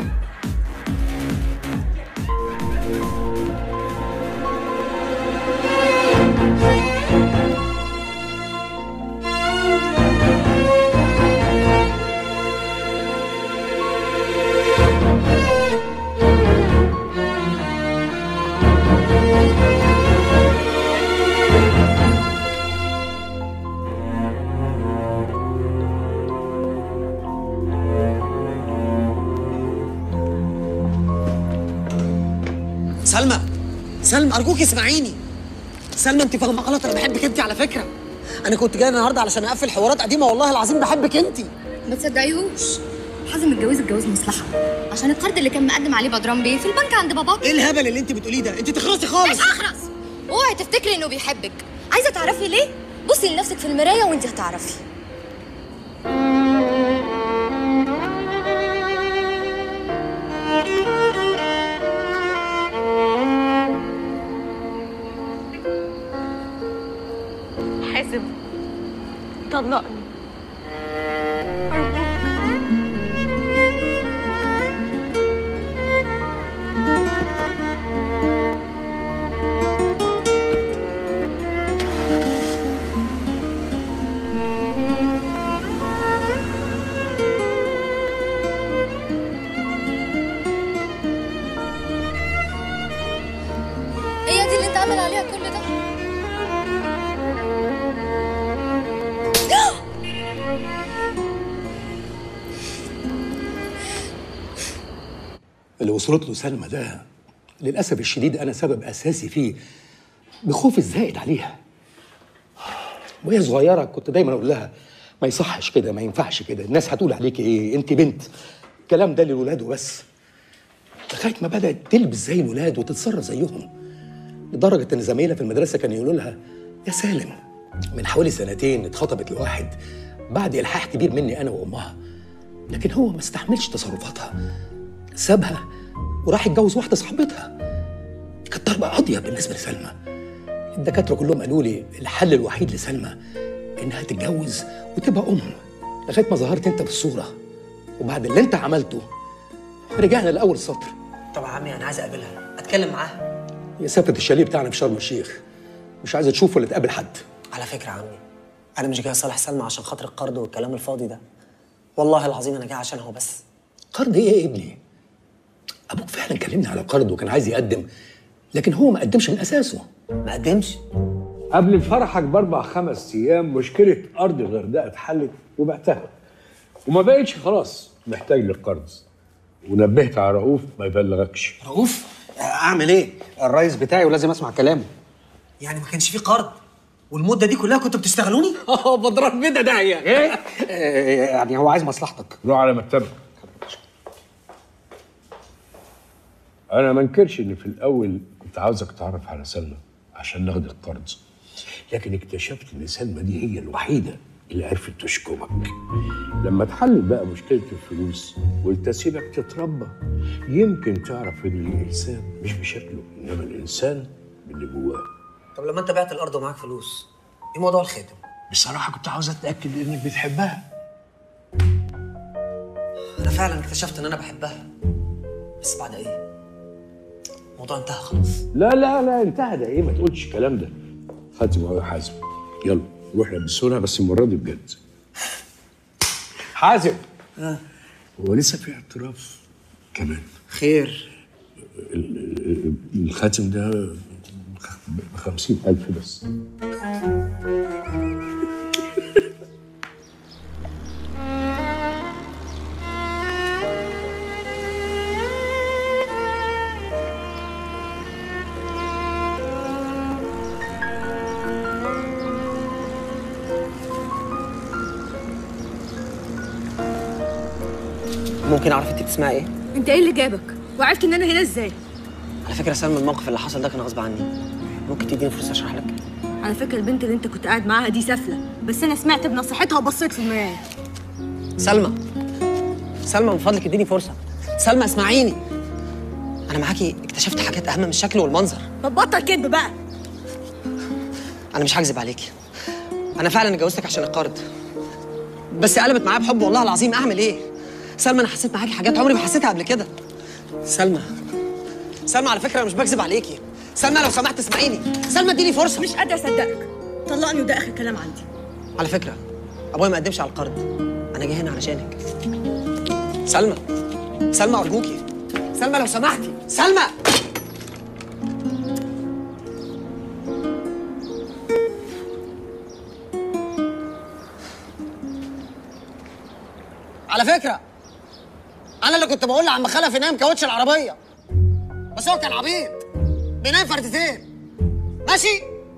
سلمى سلمى ارجوك اسمعيني سلمى انت فاهمه غلط انا بحبك انت على فكره انا كنت جاي النهارده علشان اقفل حوارات قديمه والله العظيم بحبك انت ما تصدقيهوش حازم اتجوز اتجوز مصلحه عشان القرض اللي كان مقدم عليه بدران بيه في البنك عند باباك ايه الهبل اللي انت بتقوليه ده انت تخلصي خالص مش هخرس اوعي تفتكري انه بيحبك عايزه تعرفي ليه بصي لنفسك في المرايه وانت هتعرفي حازم طلقني هي دي اللي انت عامل عليها كل ده اللي وصلت له سلمى ده للاسف الشديد انا سبب اساسي فيه بخوفي الزائد عليها وهي صغيره كنت دايما اقول لها ما يصحش كده ما ينفعش كده الناس هتقول عليك ايه انت بنت الكلام ده للولاد وبس لغايه ما بدات تلبس زي الولاد وتتصرف زيهم لدرجه ان زمايلها في المدرسه كانوا يقولوا لها يا سالم من حوالي سنتين اتخطبت لواحد بعد الحاح كبير مني انا وامها لكن هو ما استحملش تصرفاتها سابها وراح يتجوز واحده صاحبتها كانت ضربه قاضيه بالنسبه لسلمى الدكاتره كلهم قالوا لي الحل الوحيد لسلمى انها تتجوز وتبقى ام لغايه ما ظهرت انت بالصوره وبعد اللي انت عملته رجعنا لاول سطر طب يا عمي انا عايز اقابلها اتكلم معاها هي سافرت الشاليه بتاعنا في شرم الشيخ مش عايزه تشوف ولا تقابل حد على فكره يا عمي انا مش جاي اصالح سلمى عشان خاطر القرض والكلام الفاضي ده والله العظيم انا جاي عشان هو بس قرض ايه يا ابني ابوك فعلا كلمني على قرض وكان عايز يقدم لكن هو ما قدمش من اساسه ما قدمش قبل فرحك باربع خمس ايام مشكله ارض الغردقه اتحلت وبعتها وما بقتش خلاص محتاج للقرض ونبهت على رؤوف ما يبلغكش رؤوف اعمل ايه الرئيس بتاعي ولازم اسمع كلامه يعني ما كانش فيه قرض والمده دي كلها كنتوا بتشتغلوني اه بضرب بينا داهيه ايه يعني هو عايز مصلحتك روح على مكتبك انا ما انكرش ان في الاول كنت عاوزك تعرف على سلمى عشان ناخد القرض لكن اكتشفت ان سلمى دي هي الوحيده اللي عرفت تشكمك لما اتحلت بقى مشكله الفلوس قلت اسيبك تتربى يمكن تعرف ان الانسان مش بشكله انما الانسان باللي جواه طب لما انت بعت الارض ومعاك فلوس ايه موضوع الخاتم بصراحه كنت عاوز اتاكد انك بتحبها انا فعلا اكتشفت ان انا بحبها بس بعد ايه الموضوع انتهى خلاص لا لا لا انتهى ده ايه ما تقولش الكلام ده خاتم اهو يا حازم يلا روح لبسونا بس المره دي بجد حازم اه هو لسه في اعتراف كمان خير ال- ال- الخاتم ده ب 50000 بس ممكن اعرف انت بتسمعي ايه انت ايه اللي جابك وعرفت ان انا هنا ازاي على فكره سلمى الموقف اللي حصل ده كان غصب عني ممكن تديني فرصه اشرح لك على فكره البنت اللي انت كنت قاعد معاها دي سافله بس انا سمعت بنصيحتها وبصيت في المرايه سلمى سلمى من فضلك اديني فرصه سلمى اسمعيني انا معاكي اكتشفت حاجات اهم من الشكل والمنظر طب بطل كدب بقى انا مش هكذب عليكي انا فعلا اتجوزتك عشان القرض بس قلبت معايا بحب والله العظيم اعمل ايه سلمى انا حسيت معاكي حاجات عمري ما حسيتها قبل كده سلمى سلمى على فكره انا مش بكذب عليكي سلمى لو سمحت اسمعيني سلمى اديني فرصه مش قادره اصدقك طلقني وده اخر كلام عندي على فكره ابويا ما قدمش على القرض انا جاي هنا علشانك سلمى سلمى ارجوكي سلمى لو سمحتي سلمى على فكره انا اللي كنت بقول لعم خلف ينام كاوتش العربيه بس هو كان عبيط بينام فردتين ماشي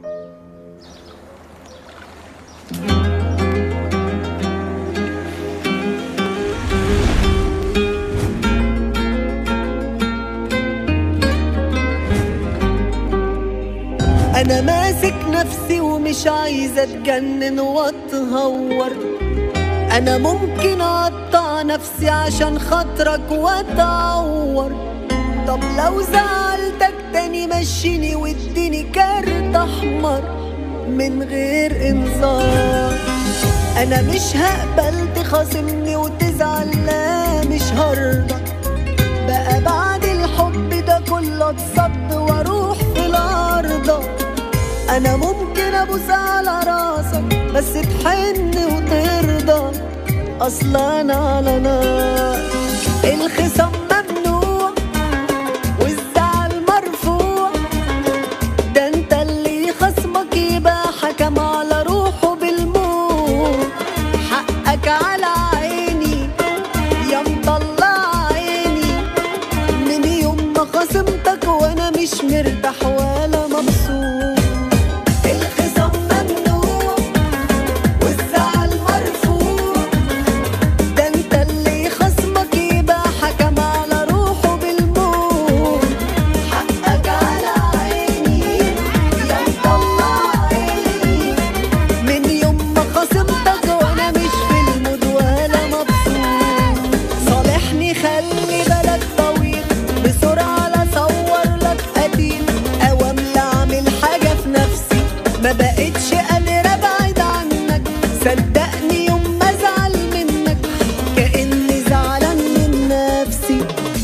انا ماسك نفسي ومش عايزه اتجنن واتهور انا ممكن اقطع نفسي عشان خاطرك واتعور طب لو زعلتك تاني مشيني واديني كارت احمر من غير انذار انا مش هقبل تخاصمني وتزعل لا مش هرضى بقى بعد الحب ده كله اتصد واروح في الارض انا ممكن ابوس على راسك بس تحن وترضى اصلا انا على نار الخصام ممنوع والزعل مرفوع ده انت اللي خصمك يبقى حكم على روحه بالموت حقك على عيني يا مطلع عيني من يوم ما خصمتك وانا مش مرتاح ولا مبسوط الخصام ممنوع والزعل مرفوع ده انت اللي خصمك يبقى حكم على روحه بالموت حقك على عيني يا مطلع عيني من يوم ما خصمتك وانا مش في المود ولا مبسوط صالحني خلي بالك طويل بسرعة لا اصور لك قتيل اوام لا اعمل حاجة في نفسي ما بقتش قادرة ابعد عنك صدقني يوم ما ازعل منك كأني زعلان من نفسي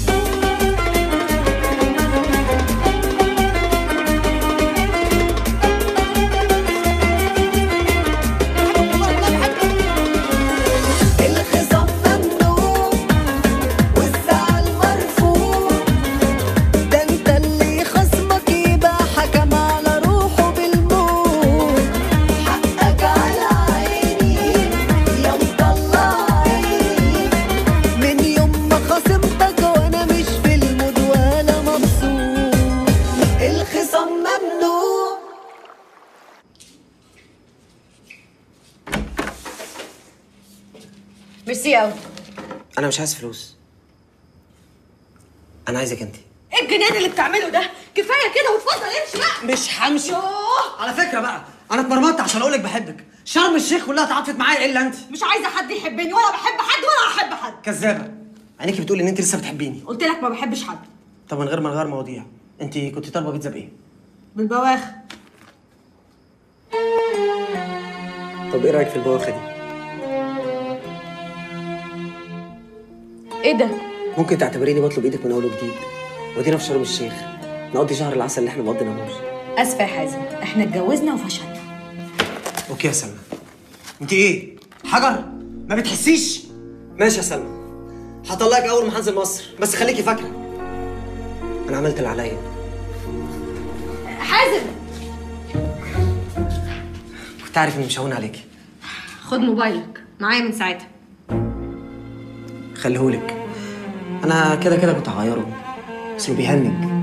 الخصام ممنوع والزعل مرفوع ده انت اللي خصمك يبقى حكم على روحه بالموت حقك على عيني يا مطلع عيني من يوم ما خصمتك وانا مش في المود ولا مبسوط الخصام ممنوع ميرسي قوي انا مش عايز فلوس انا عايزك انت ايه الجنان اللي بتعمله ده كفايه كده واتفضل امشي بقى مش همشي يوه على فكره بقى انا اتمرمطت عشان اقول لك بحبك شرم الشيخ كلها اتعاطفت معايا الا انت مش عايزه حد يحبني ولا بحب حد ولا هحب حد كذابه عينيكي بتقول ان انت لسه بتحبيني قلت لك ما بحبش حد طب من غير ما نغير مواضيع انت كنت طالبه بيتزا بايه بالبواخر طب ايه رايك في البواخه دي ايه ده ممكن تعتبريني بطلب ايدك من اول وجديد ودينا في شرم الشيخ نقضي شهر العسل اللي احنا ما قضيناهوش اسفه يا حازم احنا اتجوزنا وفشلنا اوكي يا سلمى انت ايه حجر ما بتحسيش ماشي يا سلمى هطلعك اول ما هنزل مصر بس خليكي فاكره انا عملت اللي عليا حازم كنت عارف اني مش هون عليكي خد موبايلك معايا من ساعتها خليهولك انا كده كده كنت هغيره بس اللي بيهنج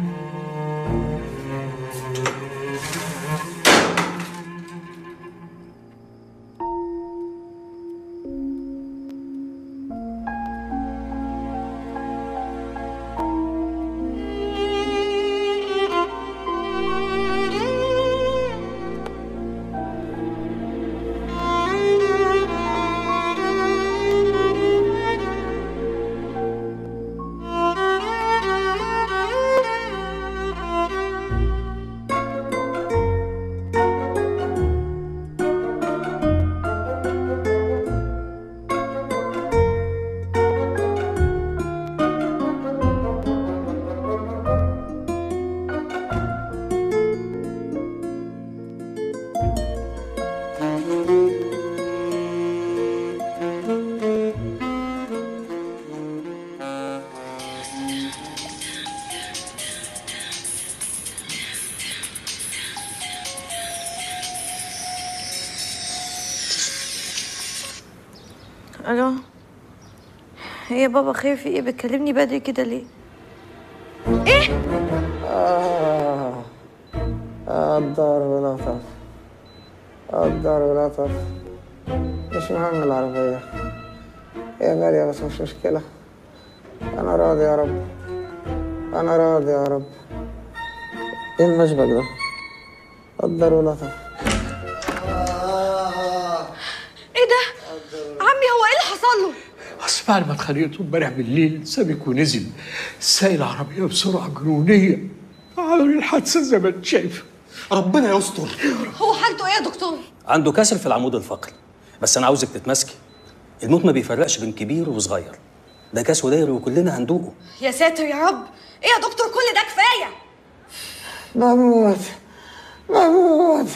الو ايه يا بابا خير في ايه بتكلمني بدري كده ليه ايه آه الدار ولطف الدار ولطف مش مهم العربية هي غالية بس مش مشكلة أنا راضي يا رب أنا راضي يا رب إيه المشبك ده؟ الدار ولطف ايه ده عمي هو ايه اللي حصل له اصل بعد ما اتخانقتوا امبارح بالليل سابك ونزل سايق العربيه بسرعه جنونيه عملوا لي الحادثه زي ما انت شايف ربنا يستر هو حالته ايه يا دكتور عنده كسر في العمود الفقري بس انا عاوزك تتمسكي الموت ما بيفرقش بين كبير وصغير ده كاس وداير وكلنا هندوقه يا ساتر يا رب ايه يا دكتور كل ده كفايه بموت بموت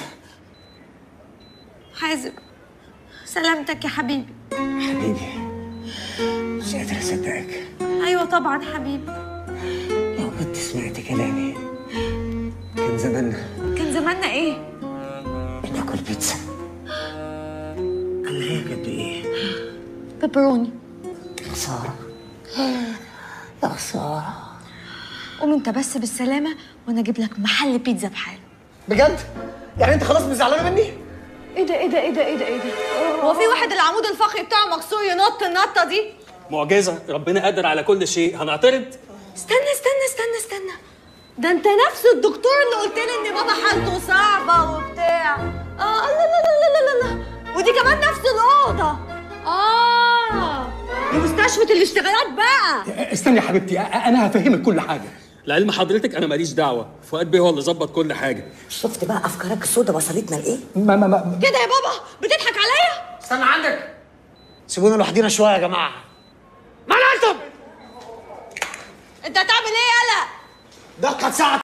حازم سلامتك يا حبيبي حبيبي مش قادر أصدقك ايوه طبعا حبيبي لو كنت سمعت كلامي كان زماننا كان زماننا ايه بناكل بيتزا أما هي كانت بإيه؟ بيبروني خسارة يا خسارة قوم انت بس بالسلامه وانا اجيب لك محل بيتزا بحاله بجد؟ يعني أنت خلاص مش زعلانة مني؟ ايه ده ايه ده ايه ده ايه ده ايه ده هو في واحد العمود الفقري بتاعه مكسور ينط النطه دي معجزه ربنا قادر على كل شيء هنعترض استنى استنى استنى استنى ده انت نفس الدكتور اللي قلت لي ان بابا حالته صعبه وبتاع اه لا لا لا لا لا لا ودي كمان نفس الاوضه اه دي مستشفى الاشتغالات بقى استني يا حبيبتي أ- انا هفهمك كل حاجه لعلم حضرتك انا ماليش دعوه فؤاد بيه هو اللي ظبط كل حاجه شفت بقى افكارك السودة وصلتنا لايه ما ما ما كده يا بابا بتضحك عليا استنى عندك سيبونا لوحدينا شوية يا جماعة ما انتم انت هتعمل ايه يالا دقت ساعة